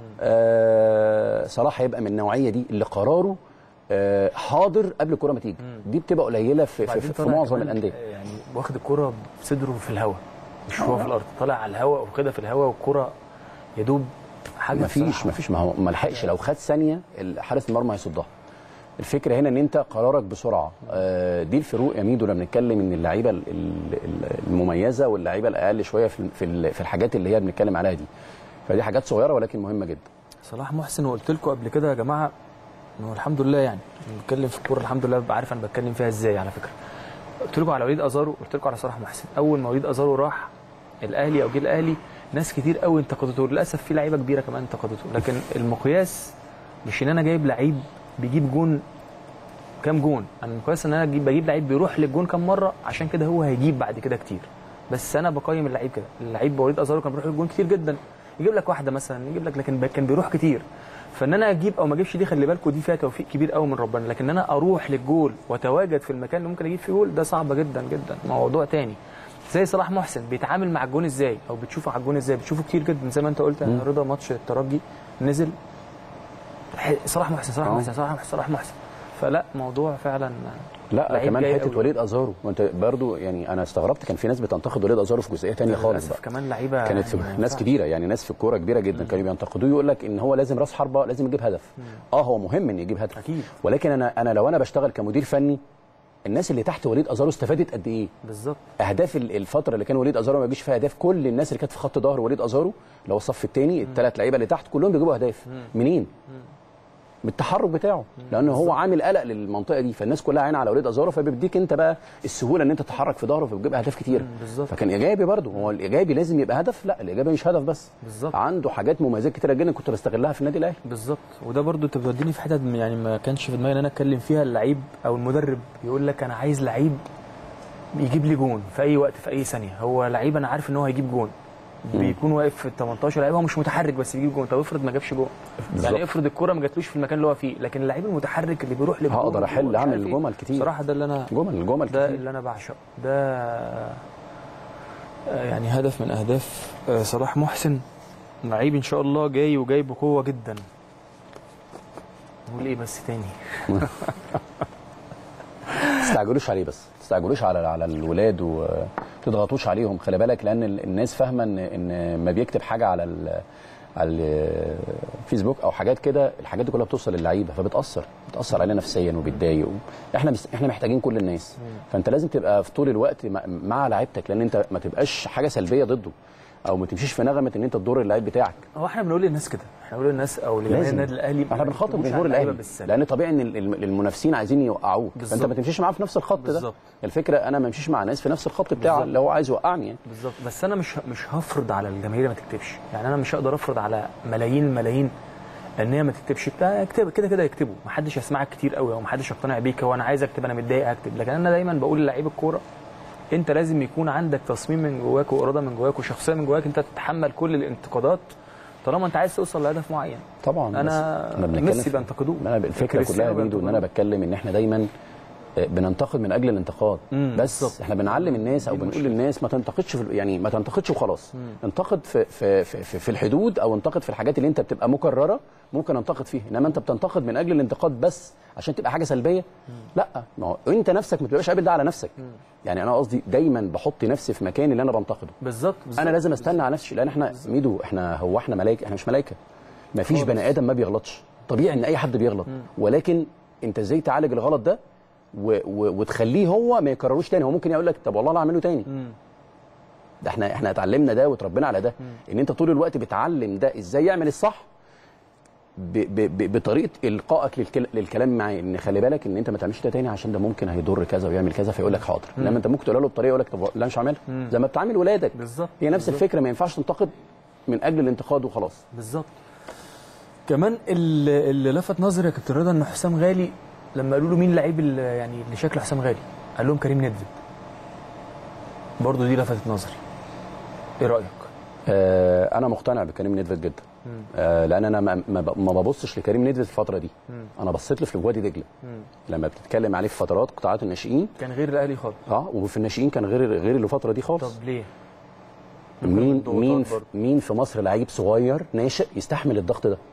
آه صلاح هيبقى من النوعيه دي اللي قراره آه حاضر قبل الكوره ما تيجي دي بتبقى قليله في, في, وبعدين في, في طالع معظم كمان الانديه يعني واخد الكره بصدره في الهواء مش هو في الارض طالع على الهواء وكده في الهواء والكره يدوب حاجه ما فيش بصراحة. ما فيش ما هو ما لحقش لو خد ثانيه حارس المرمى هيصدها الفكره هنا ان انت قرارك بسرعه آه، دي الفروق يا ميدو لما بنتكلم ان اللعيبه ال- ال- ال- المميزه واللعيبه الاقل شويه في في ال- في الحاجات اللي هي بنتكلم عليها دي فدي حاجات صغيره ولكن مهمه جدا صلاح محسن وقلت لكم قبل كده يا جماعه هو الحمد لله يعني أنا بتكلم في الكوره الحمد لله ببقى عارف انا بتكلم فيها ازاي على فكره قلت لكم على وليد ازارو قلت لكم على صلاح محسن اول ما وليد ازارو راح الاهلي او جه الاهلي ناس كتير قوي انتقدته للاسف في لعيبه كبيره كمان انتقدته لكن المقياس مش ان انا جايب لعيب بيجيب جون كام جون انا المقياس ان انا أجيب بجيب لعيب بيروح للجون كام مره عشان كده هو هيجيب بعد كده كتير بس انا بقيم اللعيب كده اللعيب وليد ازارو كان بيروح للجون كتير جدا يجيب لك واحده مثلا يجيب لك لكن كان بيروح كتير فان انا اجيب او ما اجيبش دي خلي بالكم دي فيها توفيق كبير قوي من ربنا لكن انا اروح للجول واتواجد في المكان اللي ممكن اجيب فيه جول ده صعب جدا جدا موضوع تاني زي صلاح محسن بيتعامل مع الجون ازاي او بتشوفه على الجون ازاي بتشوفه كتير جدا زي ما انت قلت يا رضا ماتش الترجي نزل ح- صلاح محسن صلاح آه. محسن صلاح محسن صلاح محسن فلا موضوع فعلا لا لعيب كمان جاي حته قوي. وليد ازارو وانت برضو يعني انا استغربت كان في ناس بتنتقد وليد ازارو في جزئيه تانية خالص للاسف بقى كمان لعيبه كانت في يعني ما ناس ينفعش. كبيره يعني ناس في الكوره كبيره جدا كانوا بينتقدوه يقول لك ان هو لازم راس حربه لازم يجيب هدف اه هو مهم ان يجيب هدف أكيد. ولكن انا انا لو انا بشتغل كمدير فني الناس اللي تحت وليد ازارو استفادت قد ايه بالظبط اهداف ال- الفتره اللي كان وليد ازارو ما بيجيش فيها اهداف كل الناس اللي كانت في خط ظهر وليد ازارو اللي هو الصف الثاني الثلاث لعيبه اللي تحت كلهم بيجيبوا اهداف منين من التحرك بتاعه لانه هو عامل قلق للمنطقه دي فالناس كلها عين على وليد ازارو فبيديك انت بقى السهوله ان انت تتحرك في ظهره فبتجيب اهداف كتير بالظبط. فكان ايجابي برضه هو الايجابي لازم يبقى هدف لا الايجابي مش هدف بس بالظبط. عنده حاجات مميزات كتيره جدا كنت بستغلها في النادي الاهلي بالظبط وده برضو انت بتوديني في حتت يعني ما كانش في دماغي ان انا اتكلم فيها اللعيب او المدرب يقول لك انا عايز لعيب يجيب لي جون في اي وقت في اي ثانيه هو لعيب انا عارف ان هو هيجيب جون بيكون واقف في ال 18 لعيب هو مش متحرك بس بيجيب جون طب افرض ما جابش جون بالظبط. يعني افرض الكره ما جاتلوش في المكان اللي هو فيه لكن اللعيب المتحرك اللي بيروح للجون هقدر أحل، ومش أعمل عارف إيه. جمل كتير. بصراحه ده اللي انا جمل جمل ده كتير اللي انا بعشقه ده آه، يعني هدف من اهداف آه، صلاح محسن لعيب ان شاء الله جاي وجاي بقوه جدا نقول ايه بس تاني تستعجلوش عليه بس تستعجلوش على على الولاد وتضغطوش عليهم خلي بالك لان ال- الناس فاهمه ان ان ما بيكتب حاجه على ال على الفيسبوك او حاجات كده الحاجات دي كلها بتوصل للعيبه فبتاثر بتاثر علينا نفسيا وبتضايق احنا مس... احنا محتاجين كل الناس فانت لازم تبقى في طول الوقت مع- مع لعيبتك لان انت ما تبقاش حاجه سلبيه ضده او ما تمشيش في نغمه ان انت تضر اللعيب بتاعك هو احنا بنقول للناس كده احنا بنقول للناس او لجماهير لازم. النادي الاهلي احنا ما بنخاطب تكتبوش جمهور على اللعيبة الاهلي بالسلب. لان طبيعي ان ال- الم- المنافسين عايزين يوقعوك فانت بالظبط. ما تمشيش معاه في نفس الخط ده بالظبط. الفكره انا ما امشيش مع ناس في نفس الخط بتاعه بالظبط. اللي هو عايز يوقعني يعني بالظبط بس انا مش مش هفرض على الجماهير ما تكتبش يعني انا مش هقدر افرض على ملايين الملايين ان هي ما تكتبش بتاع اكتب كده كده يكتبوا ما حدش يسمعك كتير قوي او ما حدش يقتنع بيك هو انا عايز اكتب انا متضايق اكتب لكن انا دايما بقول للعيب الكوره انت لازم يكون عندك تصميم من جواك واراده من جواك وشخصيه من جواك انت تتحمل كل الانتقادات طالما انت عايز توصل لهدف معين طبعا انا بس أنا بنتكلم ميسي في- بينتقدوه ما انا الفكره كريستيانو كلها يا ميدو ان انا بينتقدوه. بتكلم ان احنا دايما آه، بننتقد من اجل الانتقاد مم، بس بالظبط. احنا بنعلم الناس او دي بنقول المشكلة. للناس ما تنتقدش في يعني ما تنتقدش وخلاص انتقد في في, في في في الحدود او انتقد في الحاجات اللي انت بتبقى مكرره ممكن انتقد فيها انما انت بتنتقد من اجل الانتقاد بس عشان تبقى حاجه سلبيه لا ما هو انت نفسك ما تبقاش قابل ده على نفسك يعني انا قصدي دايما بحط نفسي في مكان اللي انا بنتقده بالظبط بالظبط. انا لازم استنى على نفسي لان احنا ميدو احنا هو احنا ملائكه احنا مش ملائكه ما فيش خالص. بني ادم ما بيغلطش طبيعي ان اي حد بيغلط ولكن انت ازاي تعالج الغلط ده و و وتخليه هو ما يكرروش تاني هو ممكن يقول لك طب والله انا اعمله تاني ده احنا احنا اتعلمنا ده وتربينا على ده ان انت طول الوقت بتعلم ده ازاي يعمل الصح ب ب ب بطريقه القائك للكل للكلام معاه ان خلي بالك ان انت ما تعملش ده تاني عشان ده ممكن هيضر كذا ويعمل كذا فيقول لك حاضر انما انت ممكن تقول له بطريقه يقول لك طب لا مش هعملها زي ما بتعامل ولادك بالظبط هي نفس بالظبط. الفكره ما ينفعش تنتقد من اجل الانتقاد وخلاص بالظبط كمان اللي, اللي لفت نظري يا كابتن رضا ان حسام غالي لما قالوا له مين اللعيب اللي يعني اللي شكله حسام غالي قال لهم كريم ندفد برضه دي لفتت نظري ايه رايك آه انا مقتنع بكريم نيدفيد جدا آه لان انا ما, ما ب- ما ببصش لكريم نيدفيد في الفتره دي انا بصيت له في وادي دجله لما بتتكلم عليه في فترات قطاعات الناشئين كان غير الاهلي خالص اه وفي الناشئين كان غير غير الفتره دي خالص طب ليه مين الضغوطات مين برضه. مين في مصر لعيب صغير ناشئ يستحمل الضغط ده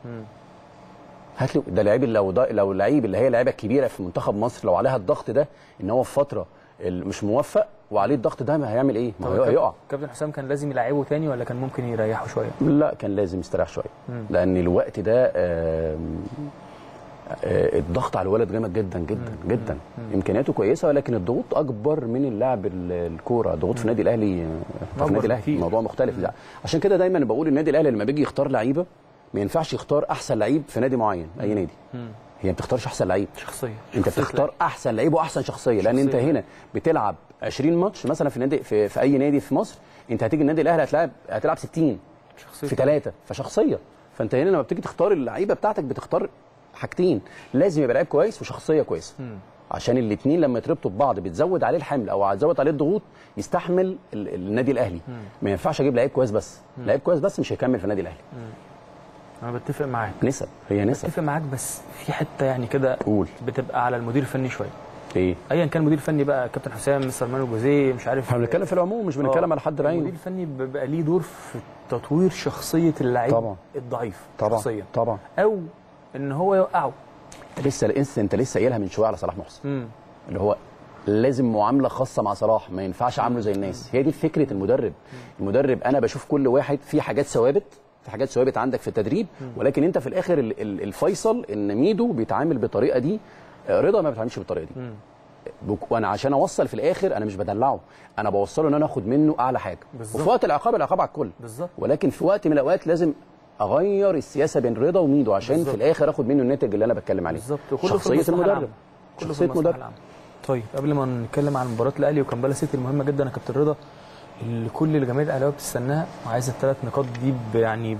هات له ده لعيب لو ده لو اللعيب اللي هي اللعيبه الكبيره في منتخب مصر لو عليها الضغط ده ان هو في فتره ال- مش موفق وعليه الضغط ده ما هيعمل ايه؟ ما طب هو هيقع كابتن حسام كان لازم يلعبه تاني ولا كان ممكن يريحه شويه لا كان لازم يستريح شويه لان الوقت ده آم، آه، الضغط على الولد جامد جدا جدا جدا امكانياته كويسه ولكن الضغوط اكبر من اللاعب ال- الكوره ضغوط في النادي الاهلي آه، في أكبر النادي الاهلي بكتير. الموضوع مختلف يعني. عشان كده دايما بقول النادي الاهلي لما بيجي يختار لعيبه ما ينفعش يختار احسن لعيب في نادي معين اي نادي هي ما بتختارش احسن لعيب شخصيه انت شخصية بتختار احسن لعيب واحسن شخصيه لان انت شخصية. هنا بتلعب 20 ماتش مثلا في نادي في, في اي نادي في مصر انت هتيجي النادي الاهلي هتلعب هتلعب 60 شخصية في ثلاثه فشخصيه فانت هنا لما بتيجي تختار اللعيبه بتاعتك بتختار حاجتين لازم يبقى لعيب كويس وشخصيه كويسه عشان الاثنين لما يتربطوا ببعض بتزود عليه الحمل او هتزود عليه الضغوط يستحمل ال- النادي الاهلي ما ينفعش اجيب لعيب كويس بس لعيب كويس بس مش هيكمل في النادي الاهلي انا بتفق معاك نسب هي نسب بتفق معاك بس في حته يعني كده قول بتبقى على المدير الفني شويه ايه ايا كان مدير فني بقى كابتن حسام مستر مانو جوزيه مش عارف احنا بنتكلم في العموم مش آه، بنتكلم على حد المدير بعينه الفني بيبقى ليه دور في تطوير شخصيه اللعيب طبعا. الضعيف طبعا شخصيا طبعا او ان هو يوقعه انت لسه لسه انت لسه قايلها من شويه على صلاح محسن امم اللي هو لازم معامله خاصه مع صلاح ما ينفعش عامله زي الناس هي دي فكره المدرب المدرب انا بشوف كل واحد في حاجات ثوابت في حاجات ثوابت عندك في التدريب ولكن انت في الاخر ال- ال- الفيصل ان ميدو بيتعامل بالطريقه دي آه، رضا ما بيتعاملش بالطريقه دي بك- وانا عشان اوصل في الاخر انا مش بدلعه انا بوصله ان انا اخد منه اعلى حاجه بالظبط. وفي وقت العقاب العقاب على الكل بالظبط. ولكن في وقت من الاوقات لازم اغير السياسه بين رضا وميدو عشان بالظبط. في الاخر اخد منه الناتج اللي انا بتكلم عليه بالظبط وكله في شخصيه المصلحة المدرب العامة. كله في شخصيه المصلحة مدرب العامة. طيب قبل ما نتكلم عن مباراه الاهلي وكامبالا سيتي المهمه جدا يا كابتن رضا اللي كل الجماهير الاهلاويه بتستناها وعايزه الثلاث نقاط دي ب- يعني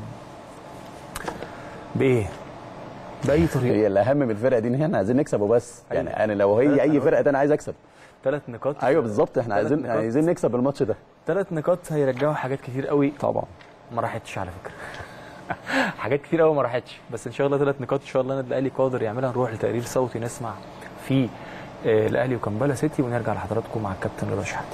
بايه؟ باي طريقه هي الاهم من الفرقه دي ان احنا عايزين نكسب وبس أيوة. يعني انا لو هي اي فرقه تانية عايز اكسب ثلاث نقاط ايوه بالظبط احنا ثلاث عايزين نقاط. عايزين نكسب الماتش ده ثلاث نقاط هيرجعوا حاجات كتير قوي طبعا ما راحتش على فكره حاجات كتير قوي ما راحتش بس ان شاء الله ثلاث نقاط ان شاء الله النادي الاهلي قادر يعملها نروح لتقرير صوتي نسمع فيه آه، الاهلي وكامبالا سيتي ونرجع لحضراتكم مع الكابتن رضا شحاته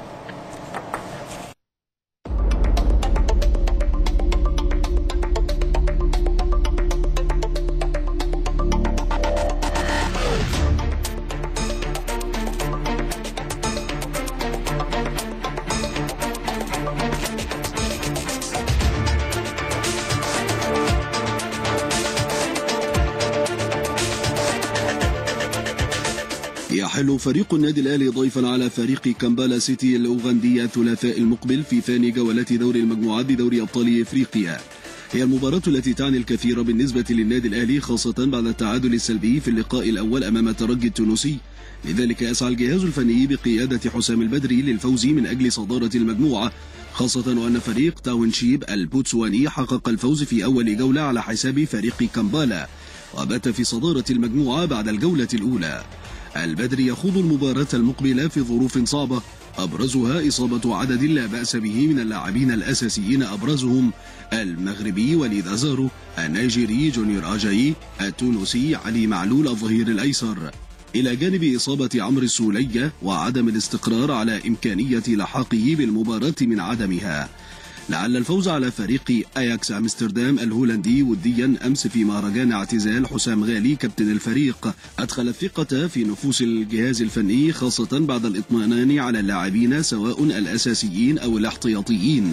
يحل فريق النادي الأهلي ضيفا على فريق كامبالا سيتي الأوغندي الثلاثاء المقبل في ثاني جولات دوري المجموعات بدوري أبطال إفريقيا هي المباراة التي تعني الكثير بالنسبة للنادي الأهلي خاصة بعد التعادل السلبي في اللقاء الأول أمام الترجي التونسي لذلك يسعى الجهاز الفني بقيادة حسام البدري للفوز من أجل صدارة المجموعة خاصة وأن فريق تاونشيب البوتسواني حقق الفوز في أول جولة على حساب فريق كامبالا وبات في صدارة المجموعة بعد الجولة الأولى البدري يخوض المباراة المقبلة في ظروف صعبة أبرزها إصابة عدد لا بأس به من اللاعبين الأساسيين أبرزهم المغربي وليد أزارو النيجيري جونيور أجاي التونسي علي معلول الظهير الأيسر إلى جانب إصابة عمرو السولية وعدم الاستقرار على إمكانية لحاقه بالمباراة من عدمها لعل الفوز على فريق اياكس امستردام الهولندي وديا امس في مهرجان اعتزال حسام غالي كابتن الفريق ادخل الثقه في نفوس الجهاز الفني خاصه بعد الاطمئنان على اللاعبين سواء الاساسيين او الاحتياطيين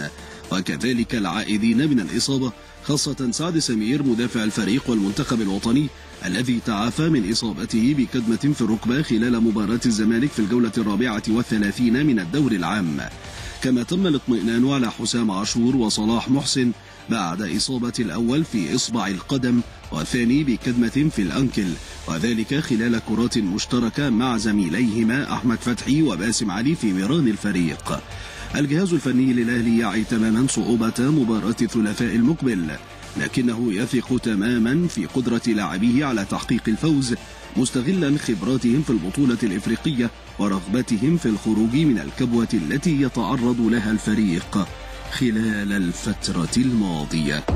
وكذلك العائدين من الاصابه خاصه سعد سمير مدافع الفريق والمنتخب الوطني الذي تعافى من اصابته بكدمه في الركبه خلال مباراه الزمالك في الجوله الرابعه والثلاثين من الدور العام كما تم الاطمئنان على حسام عاشور وصلاح محسن بعد إصابة الأول في إصبع القدم والثاني بكدمة في الأنكل وذلك خلال كرات مشتركة مع زميليهما أحمد فتحي وباسم علي في ميران الفريق الجهاز الفني للأهلي يعي تماما صعوبة مباراة الثلاثاء المقبل لكنه يثق تماما في قدرة لاعبيه على تحقيق الفوز مستغلا خبراتهم في البطولة الإفريقية ورغبتهم في الخروج من الكبوة التي يتعرض لها الفريق خلال الفترة الماضية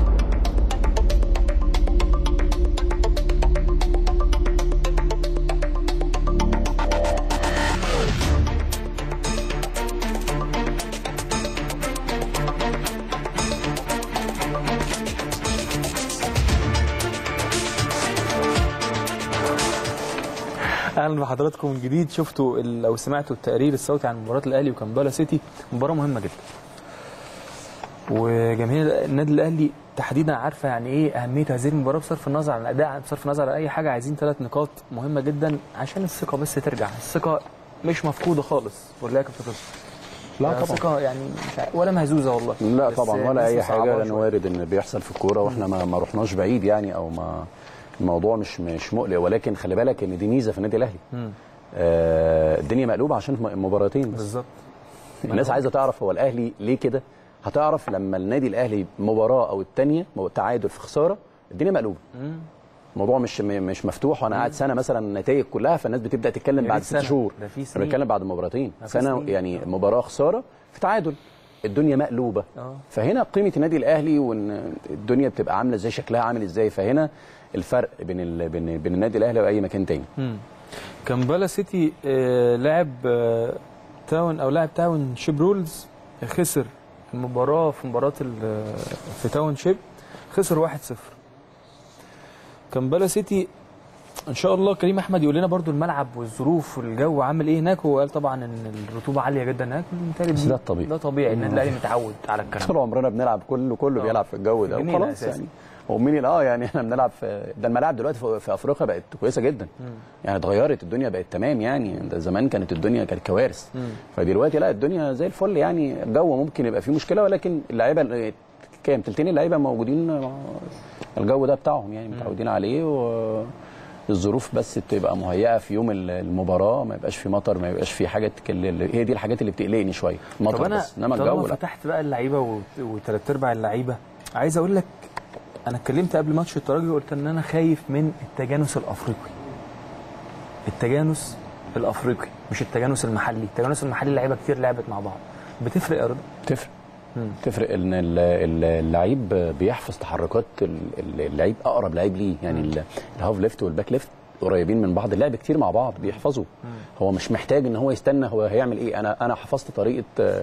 اهلا بحضراتكم من جديد شفتوا ال- لو سمعتوا التقرير الصوتي عن مباراه الاهلي وكامبالا سيتي مباراه مهمه جدا وجماهير النادي الاهلي تحديدا عارفه يعني ايه اهميه هذه المباراه بصرف النظر عن الاداء بصرف النظر عن اي حاجه عايزين ثلاث نقاط مهمه جدا عشان الثقه بس ترجع الثقه مش مفقوده خالص ولا يا كابتن رضا؟ لا طبعا الثقه يعني مش عارف- ولا مهزوزه والله لا بس طبعا ولا الناس اي مصعباها حاجه لان شوية. وارد ان بيحصل في الكوره واحنا ما, ما رحناش بعيد يعني او ما الموضوع مش مش مقلق ولكن خلي بالك ان دي ميزه في النادي الاهلي آه الدنيا مقلوبه عشان م- مباراتين بس بالظبط الناس عايزه تعرف هو الاهلي ليه كده هتعرف لما النادي الاهلي مباراه او الثانيه تعادل في خساره الدنيا مقلوبه الموضوع مش م- مش مفتوح وانا قاعد سنه مثلا النتائج كلها فالناس بتبدا تتكلم يا بعد ريت ست سنة. شهور ده في انا سنين. بتكلم بعد مباراتين ده في سنه سنين. يعني مباراه خساره في تعادل الدنيا مقلوبه اه فهنا قيمه النادي الاهلي وان الدنيا بتبقى عامله ازاي شكلها عامل ازاي فهنا الفرق بين ال... بين بين النادي الاهلي واي مكان تاني كامبالا سيتي آه لعب آه تاون او لعب تاون شيب رولز خسر المباراه في مباراه ال- في تاون شيب خسر 1-0 كامبالا سيتي ان شاء الله كريم احمد يقول لنا برضو الملعب والظروف والجو عامل ايه هناك هو قال طبعا ان الرطوبه عاليه جدا هناك بالتالي بس ده الطبيعي. ده طبيعي النادي الاهلي متعود على الكلام طول عمرنا بنلعب كله كله آه. بيلعب في الجو ده جميلة وخلاص أساساً. يعني هو مين اه يعني احنا بنلعب في ده الملاعب دلوقتي في, في افريقيا بقت كويسه جدا يعني اتغيرت الدنيا بقت تمام يعني ده زمان كانت الدنيا كانت كوارث فدلوقتي لا الدنيا زي الفل يعني الجو ممكن يبقى فيه مشكله ولكن اللعيبه كام تلتين اللعيبه موجودين مع الجو ده بتاعهم يعني متعودين عليه و الظروف بس تبقى مهيئه في يوم المباراه ما يبقاش في مطر ما يبقاش في حاجات كل- هي دي الحاجات اللي بتقلقني شويه طب مطر انا بس انما طالما الجو لا فتحت بقى اللعيبه وثلاث ارباع اللعيبه عايز اقول لك انا اتكلمت قبل ماتش الترجي وقلت ان انا خايف من التجانس الافريقي التجانس الافريقي مش التجانس المحلي التجانس المحلي لعيبه كتير لعبت مع بعض بتفرق يا رضا تفرق مم. تفرق ان ال- ال- اللعيب بيحفظ تحركات ال- ال- اللعيب اقرب لعيب ليه يعني ال- الهاف ليفت والباك ليفت قريبين من بعض اللعب كتير مع بعض بيحفظوا هو مش محتاج ان هو يستنى هو هيعمل ايه انا انا حفظت طريقه آه،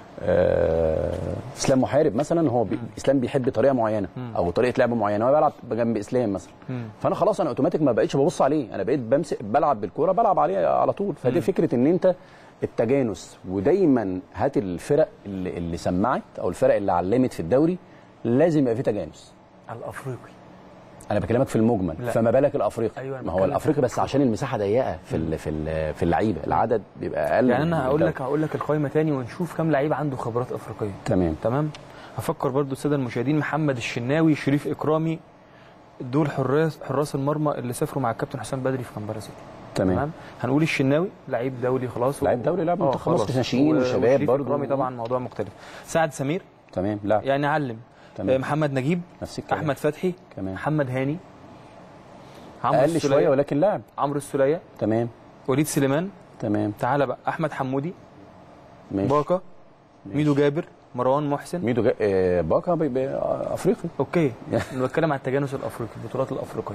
آه، اسلام محارب مثلا هو بي اسلام بيحب طريقه معينه او طريقه لعب معينه هو بيلعب جنب اسلام مثلا فانا خلاص انا اوتوماتيك ما بقتش ببص عليه انا بقيت بمسك بلعب بالكوره بلعب عليه على طول فدي فكره ان انت التجانس ودايما هات الفرق اللي, اللي سمعت او الفرق اللي علمت في الدوري لازم يبقى في تجانس الافريقي انا بكلمك في المجمل لا. فما بالك الافريقي أيوة، أنا ما هو بتكلم الافريقي بس عشان المساحه ضيقه في ال في ال في اللعيبه العدد بيبقى اقل يعني من انا هقول الدوري. لك هقول لك القائمه تاني ونشوف كام لعيب عنده خبرات افريقيه تمام تمام هفكر برضو الساده المشاهدين محمد الشناوي شريف اكرامي دول حراس حراس المرمى اللي سافروا مع الكابتن حسام بدري في كامبالا سيتي تمام هنقول الشناوي لعيب دولي خلاص لعيب دولي، لعب آه، منتخب خلاص. مصر ناشئين و- وشباب وشريف برضو. اكرامي طبعا موضوع مختلف سعد سمير تمام لا يعني علم تمام. آه، محمد نجيب نفس الكلام احمد فتحي كمان. محمد هاني عمرو اقل السولية شويه ولكن لاعب عمرو السوليه تمام وليد سليمان تمام تعالى بقى احمد حمودي ماشي باكا ميدو جابر مروان محسن ميدو جا... آه باكا بي... بي... آه، افريقي اوكي انا بتكلم عن التجانس الافريقي البطولات الافريقيه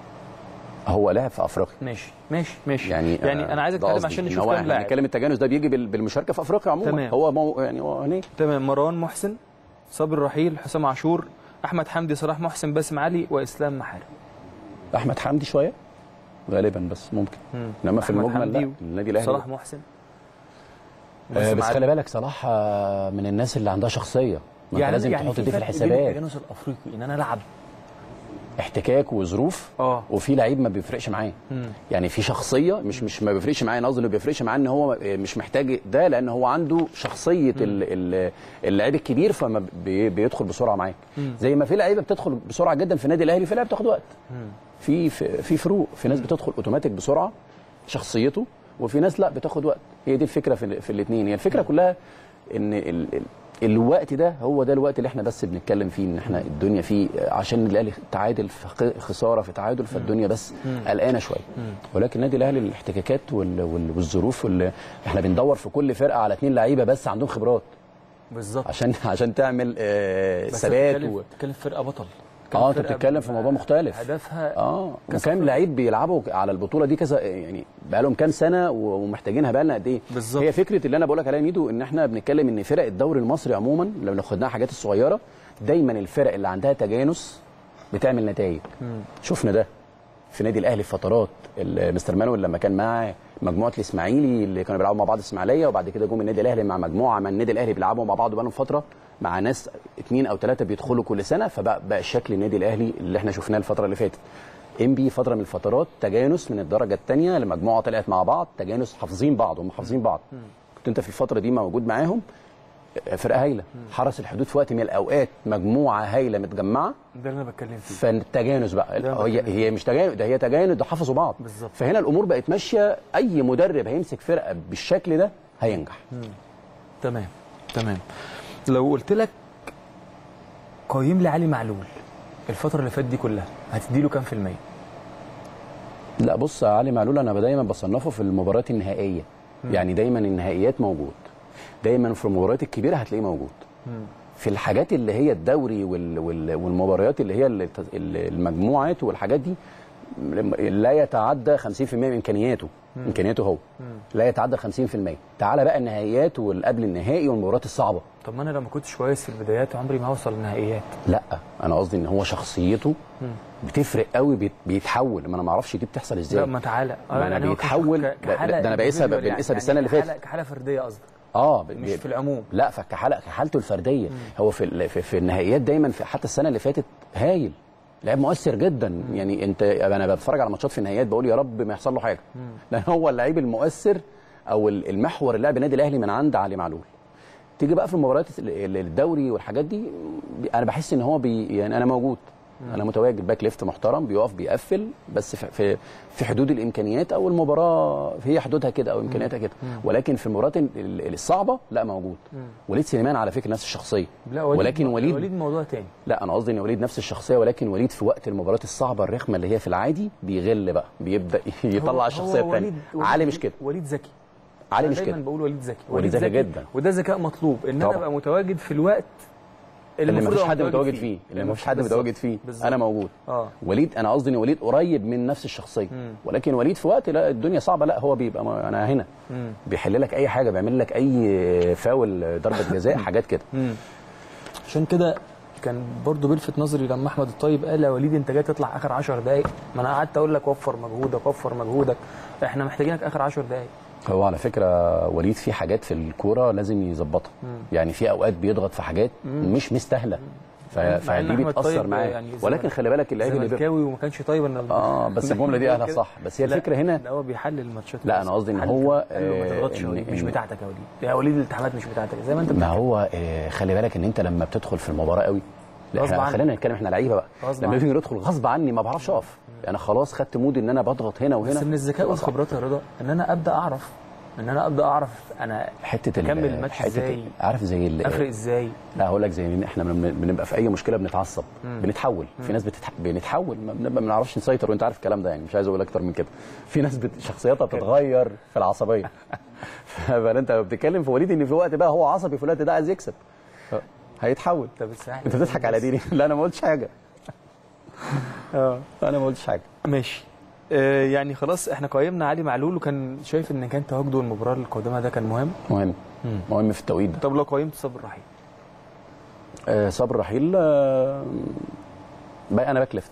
هو لاعب في افريقيا ماشي ماشي ماشي يعني يعني آه، انا عايز ده اتكلم قصدي. عشان إن نشوف هو كام احنا لاعب بنتكلم التجانس ده بيجي بال... بالمشاركه في افريقيا عموما تمام. هو مو... يعني هو هناك تمام مروان محسن صابر رحيل حسام عاشور احمد حمدي صلاح محسن باسم علي واسلام محارب احمد حمدي شويه غالبا بس ممكن انما في أحمد المجمل حمدي لا النادي الاهلي صلاح محسن آه باسم بس علي. خلي بالك صلاح آه، من الناس اللي عندها شخصيه ما يعني لازم تحط دي في فرق بين الحسابات التجانس الافريقي ان انا العب احتكاك وظروف اه وفي لعيب ما بيفرقش معاه يعني في شخصيه مش مش ما بيفرقش معاه انا قصدي انه بيفرقش معاه ان هو مش محتاج ده لان هو عنده شخصيه ال- ال- اللعيب الكبير فما بي- بيدخل بسرعه معاك زي ما في لعيبه بتدخل بسرعه جدا في النادي الاهلي في لعيبه بتاخد وقت في في في فروق في ناس بتدخل اوتوماتيك بسرعه شخصيته وفي ناس لا بتاخد وقت هي دي الفكره في, في الاثنين هي الفكره كلها ان ال ال الوقت ده هو ده الوقت اللي احنا بس بنتكلم فيه ان احنا الدنيا فيه عشان الاهلي تعادل في خ- خساره في تعادل فالدنيا بس قلقانه شويه ولكن النادي الاهلي الاحتكاكات وال- وال- والظروف وال- احنا بندور في كل فرقه على اثنين لعيبه بس عندهم خبرات بالظبط عشان عشان تعمل آه بس ثبات بتتكلم و... بتتكلم في فرقه بطل بتتكلم اه انت فرقة بتتكلم في موضوع مختلف هدفها اه كسب وكام فرق. لعيب بيلعبوا على البطوله دي كذا يعني بقى لهم كام سنه و- ومحتاجينها بقى لنا قد ايه بالظبط. هي فكره اللي انا بقول لك عليها يا ميدو ان احنا بنتكلم ان فرق الدوري المصري عموما لو خدناها حاجات الصغيره دايما الفرق اللي عندها تجانس بتعمل نتائج شفنا ده في نادي الاهلي في فترات ال- مستر مانويل لما كان معاه مجموعه الاسماعيلي اللي كانوا بيلعبوا مع بعض الاسماعيليه وبعد كده جم النادي الاهلي مع مجموعه من النادي الاهلي بيلعبوا مع بعض بقالهم فتره مع ناس اثنين او ثلاثه بيدخلوا كل سنه فبقى بقى شكل النادي الاهلي اللي احنا شفناه الفتره اللي فاتت انبي فتره من الفترات تجانس من الدرجه الثانيه لمجموعه طلعت مع بعض تجانس حافظين بعض هم حافظين بعض كنت انت في الفتره دي موجود معاهم فرقه هايله حرس الحدود في وقت من الاوقات مجموعه هايله متجمعه ده اللي انا بتكلم فيه فالتجانس بقى ده هي بتكلم هي مش تجانس ده هي تجانس ده حفظوا بعض بالظبط. فهنا الامور بقت ماشيه اي مدرب هيمسك فرقه بالشكل ده هينجح تمام تمام لو قلت لك قيم لي علي معلول الفتره اللي فاتت دي كلها هتديله كام في الميه لا بص يا علي معلول انا دايما بصنفه في المباريات النهائيه يعني دايما النهائيات موجود دايما في المباريات الكبيره هتلاقيه موجود في الحاجات اللي هي الدوري وال وال والمباريات اللي هي ال- ال- المجموعات والحاجات دي لا يتعدى 50% من امكانياته امكانياته هو لا يتعدى 50% تعالى بقى النهائيات والقبل النهائي والمباريات الصعبه طب ما انا لو ما كنتش كويس في البدايات عمري ما هوصل النهائيات لا انا قصدي ان هو شخصيته بتفرق قوي بيت- بيتحول ما انا ما اعرفش دي بتحصل ازاي لا ما تعالى ما أنا هو بيتحول- كش- ك- ده- كحالة ده أنا بقيسها- individual بنقيسها بالسنة اللي كحالة- فاتت. كحاله فرديه قصدك اه ب- مش ب- في العموم لا فكحاله كحالته الفرديه هو في ال- في, في النهائيات دايما في حتى السنه اللي فاتت هايل لاعب مؤثر جدا يعني انت انا بتفرج على ماتشات في النهائيات بقول يا رب ما يحصل له حاجه لان هو اللعيب المؤثر او ال- المحور اللاعب النادي الاهلي من عند علي معلول تيجي بقى في المباريات ال- ال- الدوري والحاجات دي بي- انا بحس ان هو بي يعني انا موجود انا متواجد باك ليفت محترم بيقف بيقفل بس في في, في حدود الامكانيات او المباراه هي حدودها كده او امكانياتها كده ولكن في المباريات ال- ال- الصعبه لا موجود وليد سليمان على فكره نفس الشخصيه لا وليد ولكن وليد وليد موضوع تاني لا انا قصدي ان وليد نفس الشخصيه ولكن وليد في وقت المباريات الصعبه الرخمه اللي هي في العادي بيغل بقى بيبدا يطلع هو- الشخصيه هو الثانيه وليد- وليد- علي مش كده وليد ذكي علي أنا مش دايما كده بقول وليد ذكي وليد ذكي جدا. وده ذكاء مطلوب ان انا طبعا. ابقى متواجد في الوقت اللي, اللي المفروض مفيش أبقى حد متواجد فيه اللي مفيش حد بالظبط. متواجد فيه بالظبط. انا موجود اه وليد انا قصدي ان وليد قريب من نفس الشخصيه ولكن وليد في وقت لا الدنيا صعبه لا هو بيبقى ما انا هنا مم. بيحل لك اي حاجه بيعمل لك اي فاول ضربه جزاء حاجات كده مم. عشان كده كان برضو بيلفت نظري لما احمد الطيب قال يا وليد انت جاي تطلع اخر 10 دقائق ما انا قعدت اقول لك وفر مجهودك وفر مجهودك احنا محتاجينك اخر 10 دقائق هو على فكره وليد في حاجات في الكوره لازم يظبطها يعني في اوقات بيضغط في حاجات مش مستاهله ف- مع إن فدي أحمد بتاثر طيب معاه يعني ولكن خلي بالك اللعيب اللي بي... زملكاوي وما كانش طيب ان اه بس الجمله دي اهلها صح بس هي لا، الفكره هنا لا هو بيحلل الماتشات لا، كويس. أنا قصدي إن حلل هو، كده. قال له ما آه، تضغطش يا إن- وليد مش إن- بتاعتك يا وليد يا وليد الالتحامات مش بتاعتك زي ما انت ما بتتكلم. هو آه، خلي بالك ان انت لما بتدخل في المباراه قوي لا غصب احنا عنك. خلينا نتكلم احنا لعيبه بقى غصب لما عنك. نيجي ندخل غصب عني ما بعرفش اقف انا خلاص خدت مود ان انا بضغط هنا وهنا بس من الذكاء بتبقى صعب. والخبرات يا رضا ان انا ابدا اعرف ان انا ابدا اعرف انا حته ال- اكمل الماتش حته ازاي ال- عارف زي ال- افرق ازاي لا هقول لك زي إن احنا بن- بنبقى في اي مشكله بنتعصب بنتحول في ناس بتتح... بنتحول ما بنبقى ما بنعرفش نسيطر وانت عارف الكلام ده يعني مش عايز اقول اكتر من كده في ناس بت... شخصياتها بتتغير في العصبيه فانت بتتكلم في وليد ان في وقت بقى هو عصبي في الوقت ده عايز يكسب هيتحول طب الساحل انت بتضحك على دي لا انا ما قلتش حاجه اه انا ما قلتش حاجه ماشي آه يعني خلاص احنا قيمنا علي معلول وكان شايف ان كان تواجده المباراه القادمه ده كان مهم مهم مهم في التوقيت ده طب لو قيمت صبر رحيل آه صبر رحيل آه بقى انا باك ليفت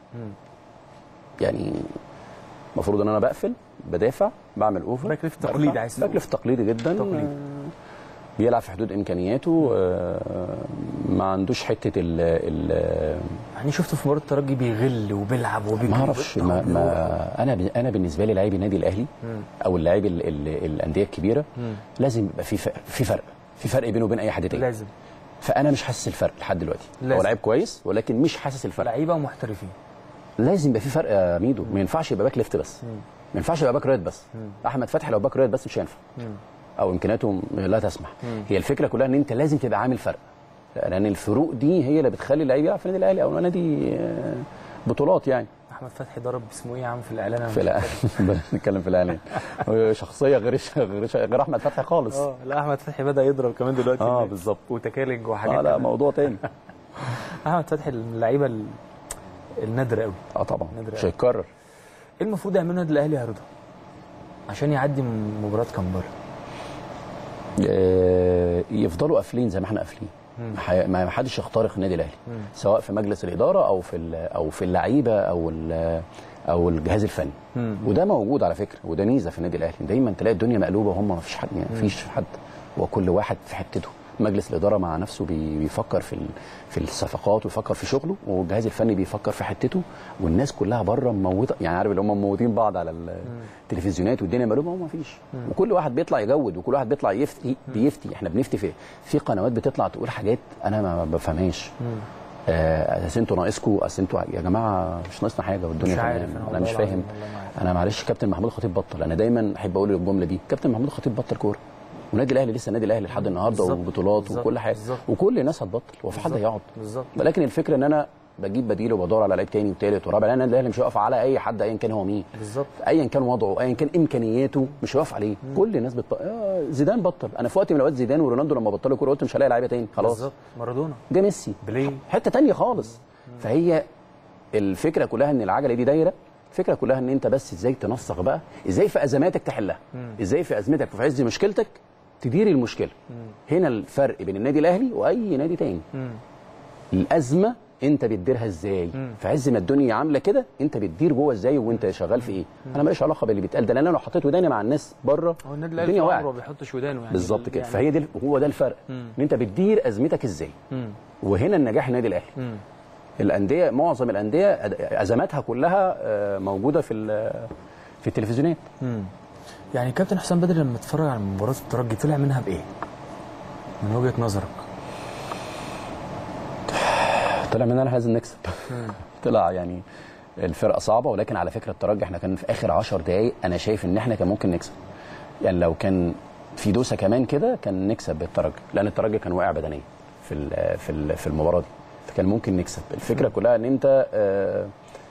يعني المفروض ان انا بقفل بدافع بعمل اوفر باك ليفت تقليدي عايز باك تقول. ليفت تقليدي جدا تقليدي. آه، بيلعب في حدود امكانياته آه، ما عندوش حته ال ال يعني شفته في مباراه الترجي بيغل وبيلعب وبيجري ما اعرفش ما, ما انا انا بالنسبه لي لاعبي النادي الاهلي او اللاعبي ال- ال- الانديه الكبيره لازم يبقى في فرق في فرق في فرق بينه وبين اي حد تاني لازم فانا مش حاسس الفرق لحد دلوقتي لازم. هو لعيب كويس ولكن مش حاسس الفرق لعيبه ومحترفين لازم يبقى في فرق يا ميدو ما ينفعش يبقى باك ليفت بس ما ينفعش يبقى باك رايت بس احمد فتحي لو باك رايت بس مش هينفع او امكانياته لا تسمح هي الفكره كلها ان انت لازم تبقى عامل فرق لان الفروق دي هي اللي بتخلي اللعيب يلعب في النادي الاهلي او نادي آه، بطولات يعني احمد فتحي ضرب اسمه ايه يا عم في الاعلان أنا في مش الإعلان. فاكر. نتكلم في الاعلان هو شخصيه غير غير غير احمد فتحي خالص اه لا احمد فتحي بدا يضرب كمان دلوقتي اه هناك. بالظبط وتكالج وحاجات اه لا كمان. موضوع تاني احمد فتحي من اللعيبه ال- النادره قوي اه طبعا نادر مش هيتكرر ايه المفروض يعمله النادي الاهلي يا رضا عشان يعدي من مباراه كامبارا آه، يفضلوا قافلين زي ما احنا قافلين ما ح- ما حدش يخترق النادي الاهلي سواء في مجلس الاداره او في ال- او في اللعيبه او ال- او الجهاز الفني وده موجود على فكره وده ميزه في النادي الاهلي دايما تلاقي الدنيا مقلوبه وهم ما فيش حد ما فيش حد وكل واحد في حتته مجلس الاداره مع نفسه بي- بيفكر في ال- في الصفقات ويفكر في شغله والجهاز الفني بيفكر في حتته والناس كلها بره مموته يعني عارف اللي هم مموتين بعض على التلفزيونات والدنيا مالهم هو ما فيش وكل واحد بيطلع يجود وكل واحد بيطلع يفتي بيفتي احنا بنفتي في في قنوات بتطلع تقول حاجات انا ما بفهمهاش آه، اصل انتوا ناقصكم اصل انتوا يا جماعه مش ناقصنا حاجه والدنيا مش عارف تمام. أنا انا والله مش العظيم فاهم والله ما عارف. انا معلش كابتن محمود خطيب بطل انا دايما احب اقول الجمله دي كابتن محمود خطيب بطل كوره والنادي الاهلي لسه النادي الاهلي لحد النهارده بالظبط. وبطولات بالظبط. وكل حاجه بالظبط. وكل الناس هتبطل هو في حد بالظبط. هيقعد بالظبط ولكن الفكره ان انا بجيب بديل وبدور على لعيب تاني وتالت ورابع لان النادي الاهلي مش هيقف على اي حد ايا كان هو مين بالظبط ايا كان وضعه ايا كان امكانياته مش هيقف عليه كل الناس بتط... آه زيدان بطل انا في وقت من الاوقات زيدان ورونالدو لما بطلوا كوره قلت مش هلاقي لعيبه تاني خلاص بالظبط مارادونا جه ميسي بليه حته تانية خالص فهي الفكره كلها ان العجله دي دايره الفكره كلها ان انت بس ازاي تنسق بقى ازاي في ازماتك تحلها ازاي في ازمتك وفي عز مشكلتك تدير المشكله هنا الفرق بين النادي الاهلي واي نادي تاني الازمه انت بتديرها ازاي في عز ما الدنيا عامله كده انت بتدير جوه ازاي وانت شغال في ايه انا ماليش علاقه باللي بيتقال ده لان انا لو حطيت وداني مع الناس بره هو النادي الاهلي الدنيا طول وقعت عمره ما بيحطش ودانه يعني بالظبط كده يعني فهي دي هو ده الفرق ان انت بتدير ازمتك ازاي مم. وهنا النجاح النادي الاهلي مم. الانديه معظم الانديه أد- ازماتها كلها آه، موجوده في ال- في التلفزيونات مم. يعني كابتن حسام بدري لما اتفرج على مباراه الترجي طلع منها بايه؟ من وجهه نظرك طلع مننا لازم نكسب طلع يعني الفرقه صعبه ولكن على فكره الترجي احنا كان في اخر 10 دقائق انا شايف ان احنا كان ممكن نكسب يعني لو كان في دوسه كمان كده كان نكسب بالترجي لان الترجي كان واقع بدنيا في ال- في ال- في المباراه دي فكان ممكن نكسب الفكره كلها ان انت آه،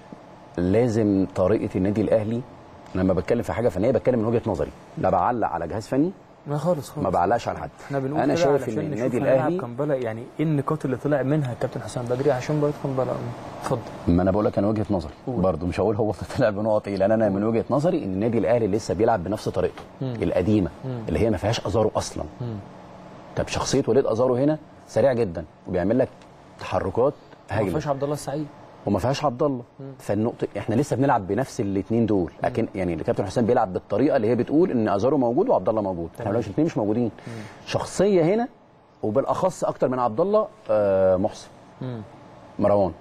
لازم طريقه النادي الاهلي لما بتكلم في حاجه فنيه بتكلم من وجهه نظري لا بعلق على جهاز فني لا خالص خالص ما بعلقش على حد احنا بنقول انا كده شايف علشان ان نشوف النادي هنلعب الاهلي كامبالا يعني ايه النقاط اللي طلع منها الكابتن حسام بدري عشان مباراه كامبالا اتفضل ما انا بقول لك انا وجهه نظري برضه مش هقول هو طلع بنقط ايه لان انا من وجهه نظري ان النادي الاهلي لسه بيلعب بنفس طريقته القديمه اللي هي ما فيهاش ازارو اصلا طب شخصيه وليد ازارو هنا سريع جدا وبيعمل لك تحركات ما هايله فيهاش عبد الله السعيد وما فيهاش عبد الله فالنقطه احنا لسه بنلعب بنفس الاثنين دول لكن يعني الكابتن حسام بيلعب بالطريقه اللي هي بتقول ان ازارو موجود وعبد الله موجود احنا تمام. الاثنين مش موجودين شخصيه هنا وبالاخص اكتر من عبد الله آه محسن مروان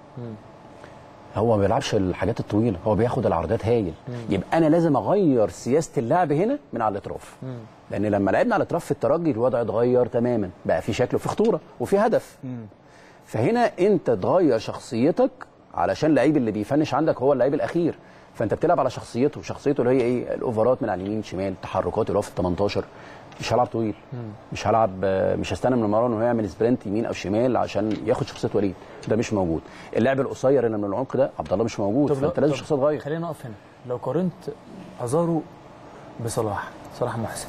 هو ما بيلعبش الحاجات الطويله هو بياخد العرضات هايل يبقى انا لازم اغير سياسه اللعب هنا من على الاطراف لان لما لعبنا على الاطراف في الترجي الوضع اتغير تماما بقى في شكل وفي خطوره وفي هدف فهنا انت تغير شخصيتك علشان اللعيب اللي بيفنش عندك هو اللعيب الاخير فانت بتلعب على شخصيته شخصيته اللي هي ايه الاوفرات من على اليمين شمال التحركات اللي هو في ال 18 مش هلعب طويل مش هلعب آه، مش هستنى من مروان انه يعمل سبرنت يمين او شمال عشان ياخد شخصيه وليد ده مش موجود اللعب القصير اللي من العمق ده عبد الله مش موجود فانت لازم شخصيه تغير خلينا نقف هنا لو قارنت ازارو بصلاح صلاح محسن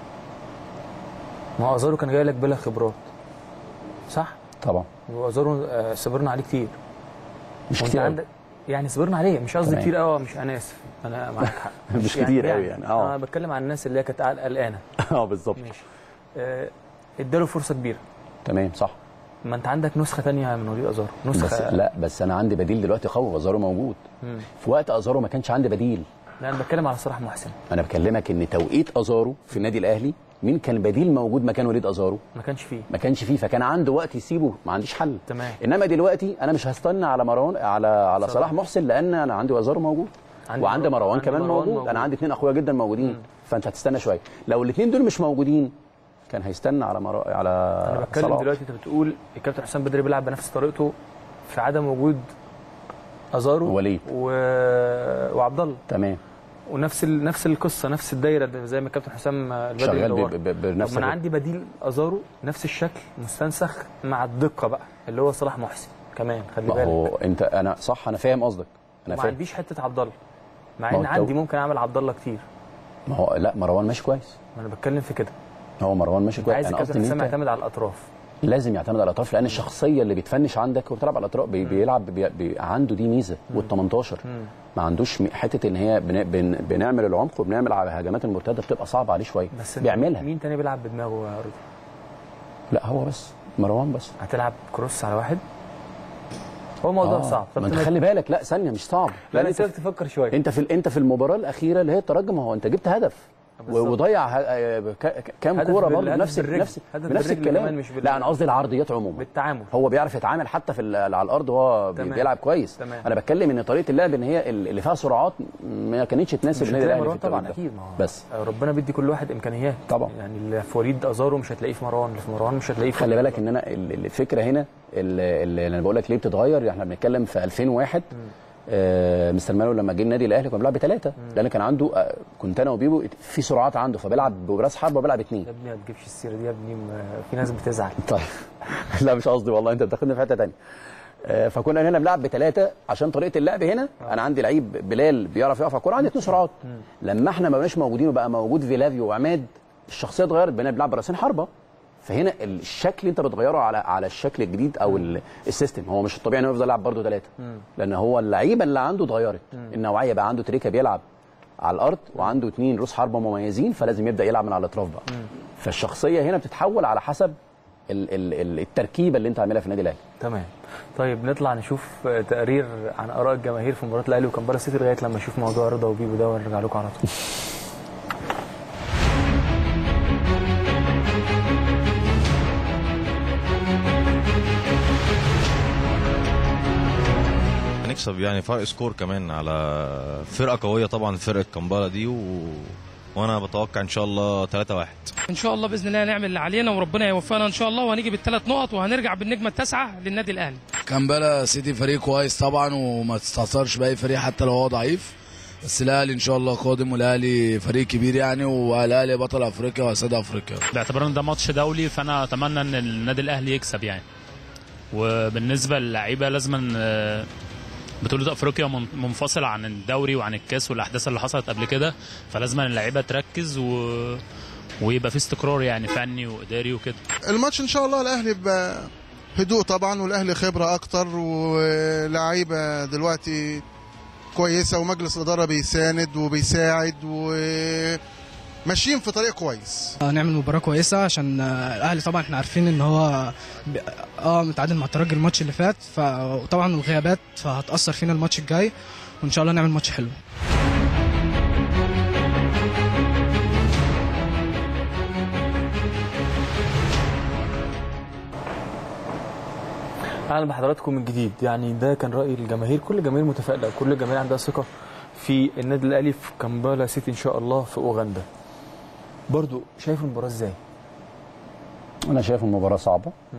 ما هو ازارو كان جاي لك بلا خبرات صح طبعا وازارو آه، صبرنا عليه كتير مش وانت كتير أوي. عندك يعني صبرنا عليه مش قصدي تمام. كتير قوي مش انا اسف انا معاك حق مش كتير أوي يعني، آه. انا بتكلم عن الناس اللي هي كانت قاعدة قلقانه اه بالظبط ماشي آه، اداله فرصه كبيره تمام صح ما انت عندك نسخه ثانيه من وليد ازارو بس نسخه لا بس انا عندي بديل دلوقتي قوي ازارو موجود مم. في وقت ازارو ما كانش عندي بديل لا انا بتكلم على صلاح محسن انا بكلمك ان توقيت ازارو في النادي الاهلي مين كان بديل موجود مكان وليد ازارو ما كانش فيه ما كانش فيه فكان عنده وقت يسيبه ما عنديش حل تمام. انما دلوقتي انا مش هستنى على مروان على على صلاح. صلاح محسن لان انا عندي ازارو موجود عندي وعندي مروان- مروان عندي كمان مروان موجود. موجود. انا عندي اثنين اخويا جدا موجودين فانت هتستنى شويه لو الاثنين دول مش موجودين كان هيستنى على مرا... على انا بتكلم صلاح. دلوقتي انت بتقول الكابتن حسام بدري بيلعب بنفس طريقته في عدم وجود ازارو ووليد. و... وعبد الله تمام ونفس ال... نفس القصه نفس الدايره ده زي ما الكابتن حسام البدري شغال اللي هو- ب- ب- بنفس طب ما انا الريتم. عندي بديل ازارو نفس الشكل مستنسخ مع الدقه بقى اللي هو صلاح محسن كمان خلي ما بالك هو انت انا صح انا فاهم قصدك انا ما فاهم عنديش حته عبد الله مع ما هو ان التو- عندي ممكن اعمل عبد الله كتير ما هو لا مروان ماشي كويس ما انا بتكلم في كده هو مروان ماشي كويس عايز انا الكابتن قصدي ان حسام انت يعتمد على الاطراف لازم يعتمد على الاطراف لان الشخصيه اللي بتفنش عندك هو بتلعب على الاطراف بي بيلعب بي بي عنده دي ميزه وال 18 ما عندوش م- حته ان هي بن بن بنعمل العمق وبنعمل على الهجمات المرتده بتبقى صعبه عليه شويه بس بيعملها مين تاني بيلعب بدماغه يا رضا لا هو بس مروان بس هتلعب كروس على واحد هو موضوع آه، صعب ما انت تمام. خلي بالك لا ثانيه مش صعب لا لان انا انت سيبك تفكر شويه انت في ال- انت في المباراه الاخيره اللي هي الترجي ما هو انت جبت هدف بالظبط. وضيع ه- آه، ك- ك- كام هدف كوره بال- برضه هدف بنفس بالرجل. نفس هدف بنفس بالرجل الكلام كمان مش بال- لا انا قصدي العرضيات عموما بالتعامل هو بيعرف يتعامل حتى في ال- على الارض وهو بي- تمام. بيلعب كويس تمام. انا بتكلم ان طريقه اللعب ان هي اللي فيها سرعات ما كانتش تناسب مش النادي هتلاقي الاهلي في مروان طبعا التوقيت ده. اكيد ما هو بس ربنا بيدي كل واحد امكانيات طبعا. يعني اللي في وليد ازارو مش هتلاقيه في مروان اللي في مروان مش هتلاقيه في خلي بالك ان انا ال- ال- الفكره هنا اللي اللي انا بقول لك ليه بتتغير احنا بنتكلم في 2001 آه مستر مانو لما جه النادي الاهلي كان بيلعب بثلاثه لان كان عنده آه كنت انا وبيبو في سرعات عنده فبيلعب براس حربه وبيلعب اثنين يا ابني ما تجيبش السيره دي يا ابني ما- في ناس بتزعل طيب لا مش قصدي والله انت بتاخدني في حته ثانيه آه، فكنا هنا بنلعب بثلاثه عشان طريقه اللعب هنا انا عندي لعيب بلال بيعرف يقف على الكوره عندي اثنين سرعات لما احنا ما بقناش موجودين وبقى موجود فيلافيو وعماد الشخصيه اتغيرت بقينا بنلعب براسين حربه فهنا الشكل انت بتغيره على على الشكل الجديد او ال- السيستم هو مش الطبيعي انه يفضل يلعب برضه ثلاثه لان هو اللعيبه اللي عنده اتغيرت النوعيه بقى عنده تريكا بيلعب على الارض وعنده اثنين روس حربه مميزين فلازم يبدا يلعب من على الاطراف بقى فالشخصيه هنا بتتحول على حسب ال- ال- ال- التركيبه اللي انت عاملها في النادي الاهلي تمام طيب نطلع نشوف آه، تقرير عن اراء الجماهير في مباراه الاهلي وكامبالا سيتي لغايه لما نشوف موضوع رضا وبيبو ده ونرجع لكم على طول هنكسب يعني فرق سكور كمان على فرقه قويه طبعا فرقه كمبالا دي و... وانا بتوقع ان شاء الله 3 1 ان شاء الله باذن الله نعمل اللي علينا وربنا يوفقنا ان شاء الله وهنيجي بالثلاث نقط وهنرجع بالنجمه التاسعه للنادي الاهلي كامبالا سيتي فريق كويس طبعا وما تستهترش باي فريق حتى لو هو ضعيف بس الاهلي ان شاء الله قادم والاهلي فريق كبير يعني والاهلي بطل افريقيا وسيد افريقيا باعتبار ان ده ماتش دولي فانا اتمنى ان النادي الاهلي يكسب يعني وبالنسبه للعيبه لازما آه، بطوله افريقيا من- منفصله عن الدوري وعن الكاس والاحداث اللي حصلت قبل كده فلازما اللعيبه تركز و... ويبقى في استقرار يعني فني واداري وكده الماتش ان شاء الله الاهلي بهدوء طبعا والاهلي خبره اكتر ولاعيبه دلوقتي كويسه ومجلس الاداره بيساند وبيساعد وماشيين في طريق كويس نعمل مباراة كويسة عشان آه، الأهلي طبعا احنا عارفين إن هو ب- اه متعادل مع الترجي الماتش اللي فات ف- وطبعا الغيابات فهتأثر فينا الماتش الجاي وإن شاء الله نعمل ماتش حلو اهلا بحضراتكم من جديد يعني ده كان راي الجماهير كل الجماهير متفائله كل الجماهير عندها ثقه في النادي الاهلي في كامبالا سيتي ان شاء الله في اوغندا برضو شايف المباراه ازاي انا شايف المباراه صعبه مم.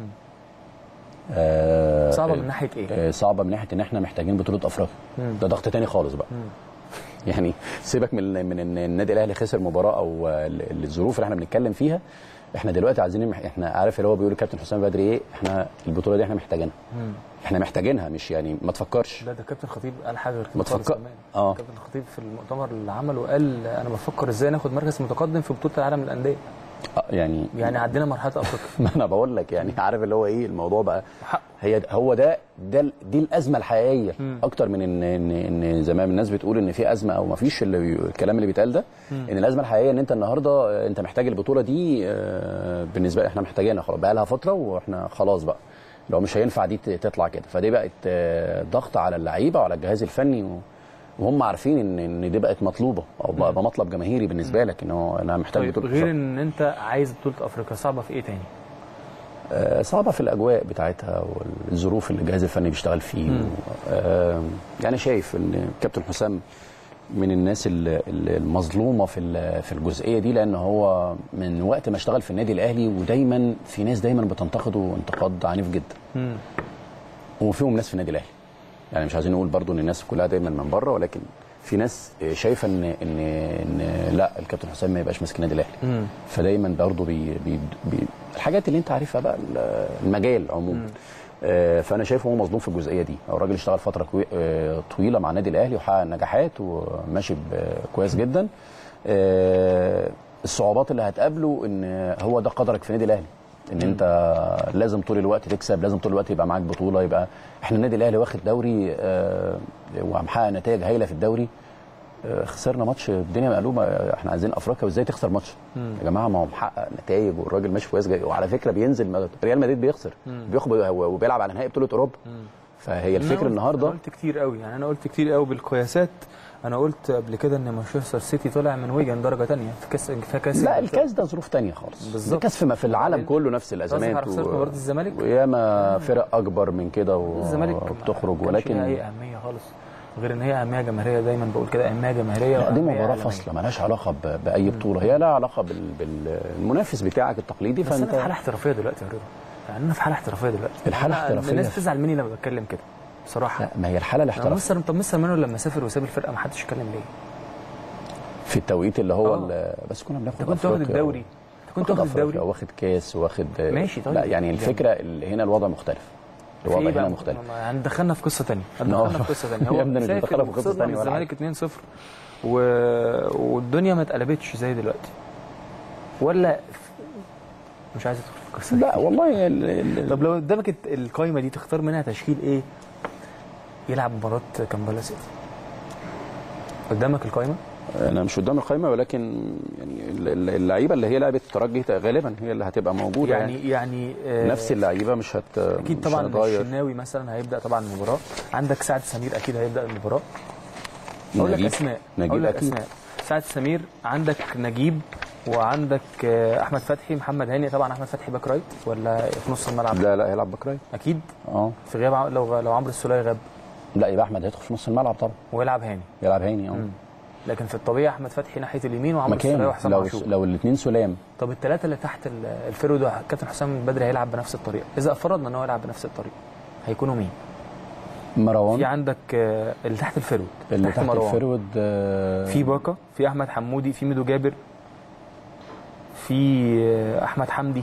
آه صعبه من ناحيه ايه آه، صعبه من ناحيه ان احنا محتاجين بطوله افريقيا مم. ده ضغط تاني خالص بقى يعني سيبك من من ان النادي الاهلي خسر مباراه او آه، ال- الظروف اللي احنا بنتكلم فيها احنا دلوقتي عايزين نمح- احنا عارف اللي هو بيقول الكابتن حسام بدري ايه احنا البطوله دي احنا محتاجينها مم. احنا محتاجينها مش يعني ما تفكرش لا ده كابتن خطيب قال حاجه غير كده ما خالص تفكر- كمان. آه. كابتن خطيب في المؤتمر اللي عمله قال انا بفكر ازاي ناخد مركز متقدم في بطوله العالم للانديه آه، يعني يعني عدينا مرحله افريقيا ما انا بقول لك يعني عارف اللي هو ايه الموضوع بقى حقه. هي هو ده ده ال- دي الازمه الحقيقيه مم. اكتر من ان ان ان زي ما الناس بتقول ان في ازمه او ما فيش اللي بي- الكلام اللي بيتقال ده ان الازمه الحقيقيه ان انت النهارده آه، انت محتاج البطوله دي آه، بالنسبه لي احنا محتاجينها خلاص بقى لها فتره واحنا خلاص بقى لو مش هينفع دي ت- تطلع كده فدي بقت آه، ضغط على اللعيبه وعلى الجهاز الفني و- وهم عارفين ان ان دي بقت مطلوبه او بقى بقى مطلب جماهيري بالنسبه لك ان هو انا محتاج طيب بطوله غير ان انت عايز بطوله افريقيا صعبه في ايه تاني آه، صعبة في الأجواء بتاعتها والظروف اللي الجهاز الفني بيشتغل فيه و... آه، يعني شايف إن كابتن حسام من الناس ال- ال- المظلومة في ال- في الجزئية دي لأن هو من وقت ما اشتغل في النادي الأهلي ودايما في ناس دايما بتنتقده انتقاد عنيف جدا مم. وفيهم ناس في النادي الأهلي يعني مش عايزين نقول برضو إن الناس كلها دايما من بره ولكن في ناس شايفة إن إن إن لا الكابتن حسام ما يبقاش ماسك النادي الأهلي مم. فدايما برضه بي بي بي الحاجات اللي انت عارفها بقى ال- المجال عموما آه، فانا شايفه هو مظلوم في الجزئيه دي هو الراجل اشتغل فتره كوي- آه، طويله مع النادي الاهلي وحقق نجاحات وماشي ب- كويس جدا آه، الصعوبات اللي هتقابله ان هو ده قدرك في النادي الاهلي ان انت لازم طول الوقت تكسب لازم طول الوقت يبقى معاك بطوله يبقى احنا النادي الاهلي واخد دوري آه، ومحقق نتائج هايله في الدوري آه، خسرنا ماتش الدنيا مقلوبه آه، احنا عايزين افريقيا وازاي تخسر ماتش يا جماعه ما هو محقق نتائج والراجل ماشي كويس جاي وعلى فكره بينزل ما- ريال مدريد بيخسر بياخد وبيلعب على نهائي بطوله اوروبا فهي أنا الفكره قلت- النهارده انا قلت كتير قوي يعني انا قلت كتير قوي بالقياسات انا قلت قبل كده ان مانشستر سيتي طلع من ويجن درجه تانية في كاس في كاس لا الكاس ده ظروف تانية خالص بالظبط. الكاس في في العالم كله نفس قصدك الازمات على خساره مباراه الزمالك وياما فرق اكبر من كده و- الزمالك وبتخرج ما كانش ليها ولكن اي اهميه خالص غير ان هي اهميه جماهيريه دايما بقول كده اهميه جماهيريه لا، دي وأهمية مباراه إعلامية. فاصله مالهاش علاقه ب- باي بطوله هي لها علاقه بال- بالمنافس بتاعك التقليدي بس انا فانت في حاله احترافيه دلوقتي يا رضا يعني انا في حاله احترافيه دلوقتي الحالة أنا- احترافية الناس في- بتزعل مني لما بتكلم كده بصراحه لا ما هي الحاله يعني الاحترافيه مستر طب مستر مانويل لما سافر وساب الفرقه ما حدش اتكلم ليه؟ في التوقيت اللي هو آه. ال- بس كنا بناخد انت كنت واخد أفريقيا الدوري انت كنت واخد أفريقيا الدوري واخد كاس واخد ماشي طيب. لا يعني الفكره اللي هنا الوضع مختلف في الوضع إيه هنا بقى؟ مختلف ما- يعني دخلنا في قصه ثانيه آه. دخلنا في قصه ثانيه يا ابني مش سافر دخلنا في قصة وخسرنا تانية من ولا الزمالك 2-0 و... والدنيا ما اتقلبتش زي دلوقتي ولا مش عايز ادخل في القصه لا والله ال- ال- طب لو قدامك الت- القايمه دي تختار منها تشكيل ايه يلعب مباراه كامبالا سيتي قدامك القايمه انا مش قدام القائمه ولكن يعني ال- ال- اللعيبه اللي هي لعبت الترجي غالبا هي اللي هتبقى موجوده يعني, يعني يعني آه، نفس اللعيبه مش هت اكيد مش طبعا هتغير. الشناوي مثلا هيبدا طبعا المباراه عندك سعد سمير اكيد هيبدا المباراه اقول لك نجيب. اسماء نجيب اقول لك أكيد. اسماء سعد سمير عندك نجيب وعندك آه، احمد فتحي محمد هاني طبعا احمد فتحي باك رايت ولا في نص الملعب لا لا هيلعب باك رايت اكيد اه في غياب ع- لو لو عمرو السوليه غاب لا يبقى احمد هيدخل في نص الملعب طبعا ويلعب هاني يلعب هاني اه مم. لكن في الطبيعي احمد فتحي ناحيه اليمين وعمرو السوليه مكان وحسام لو عاشور لو الاثنين سلام طب الثلاثه اللي تحت ال- الفرود ده كابتن حسام البدري هيلعب بنفس الطريقه اذا فرضنا ان هو يلعب بنفس الطريقه هيكونوا مين مروان في عندك آه، اللي تحت الفرود اللي تحت مروان. الفرود آه، في باكا في احمد حمودي في ميدو جابر في آه، احمد حمدي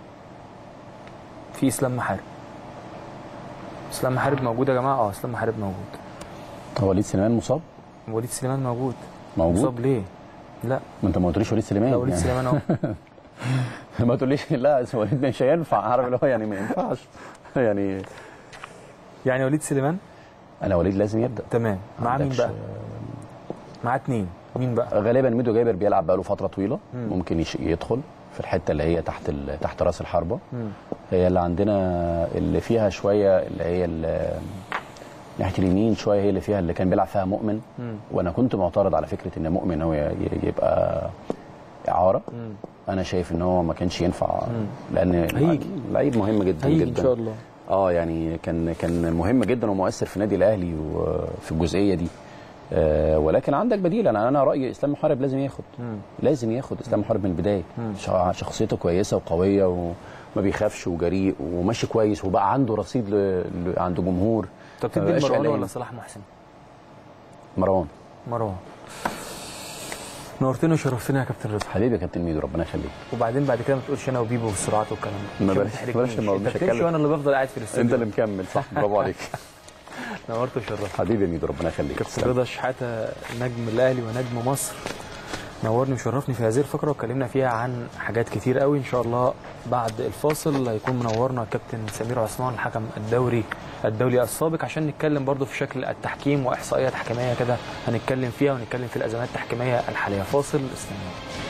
في اسلام محارب اسلام محارب موجود يا جماعه اه اسلام محارب موجود هو وليد سليمان مصاب وليد سليمان موجود موجود مصاب ليه لا ما انت ما قلتليش وليد سليمان لا وليد يعني. سليمان اهو ما تقوليش لا اسمه وليد مش هينفع عارف اللي هو يعني ما ينفعش يعني يعني وليد سليمان انا وليد لازم يبدا تمام مع مين عندكش- بقى معاه اتنين مين بقى غالبا ميدو جابر بيلعب بقاله فتره طويله مم. ممكن يش- يدخل في الحته اللي هي تحت ال... تحت راس الحربه مم. هي اللي عندنا اللي فيها شويه اللي هي ال- ناحيه اليمين شويه هي اللي فيها اللي كان بيلعب فيها مؤمن مم. وانا كنت معترض على فكره ان مؤمن هو ي- يبقى اعاره مم. انا شايف ان هو ما كانش ينفع مم. لان هيجي. لعيب مهم جدا هيجي جدا ان شاء الله اه يعني كان كان مهم جدا ومؤثر في النادي الاهلي وفي الجزئيه دي آه ولكن عندك بديل انا انا رايي اسلام محارب لازم ياخد مم. لازم ياخد اسلام محارب من البدايه مم. شع- شخصيته كويسه وقويه وما بيخافش وجريء وماشي كويس وبقى عنده رصيد ل... ل... عند جمهور طب ما تدي بقاش مروان قلقان. ولا صلاح محسن مروان مروان نورتنا وشرفتنا يا كابتن رضا حبيبي يا كابتن ميدو ربنا يخليك وبعدين بعد كده ما تقولش انا وبيبو والسرعات والكلام ده ما عشان بلاش- تحرجنيش. بلاش الموضوع، انت مش بتمشي هتكلم. وانا اللي بفضل قاعد في الاستوديو انت اللي مكمل صح برافو عليك نورت وشرفت حبيبي يا ميدو ربنا يخليك كابتن تسلم. رضا شحاته نجم الاهلي ونجم مصر نورني وشرفني في هذه الفقره واتكلمنا فيها عن حاجات كتير قوي ان شاء الله بعد الفاصل هيكون منورنا كابتن سمير عثمان الحكم الدوري الدولي السابق عشان نتكلم برضو في شكل التحكيم واحصائيه تحكيميه كده هنتكلم فيها ونتكلم في الازمات التحكيميه الحاليه فاصل استنوا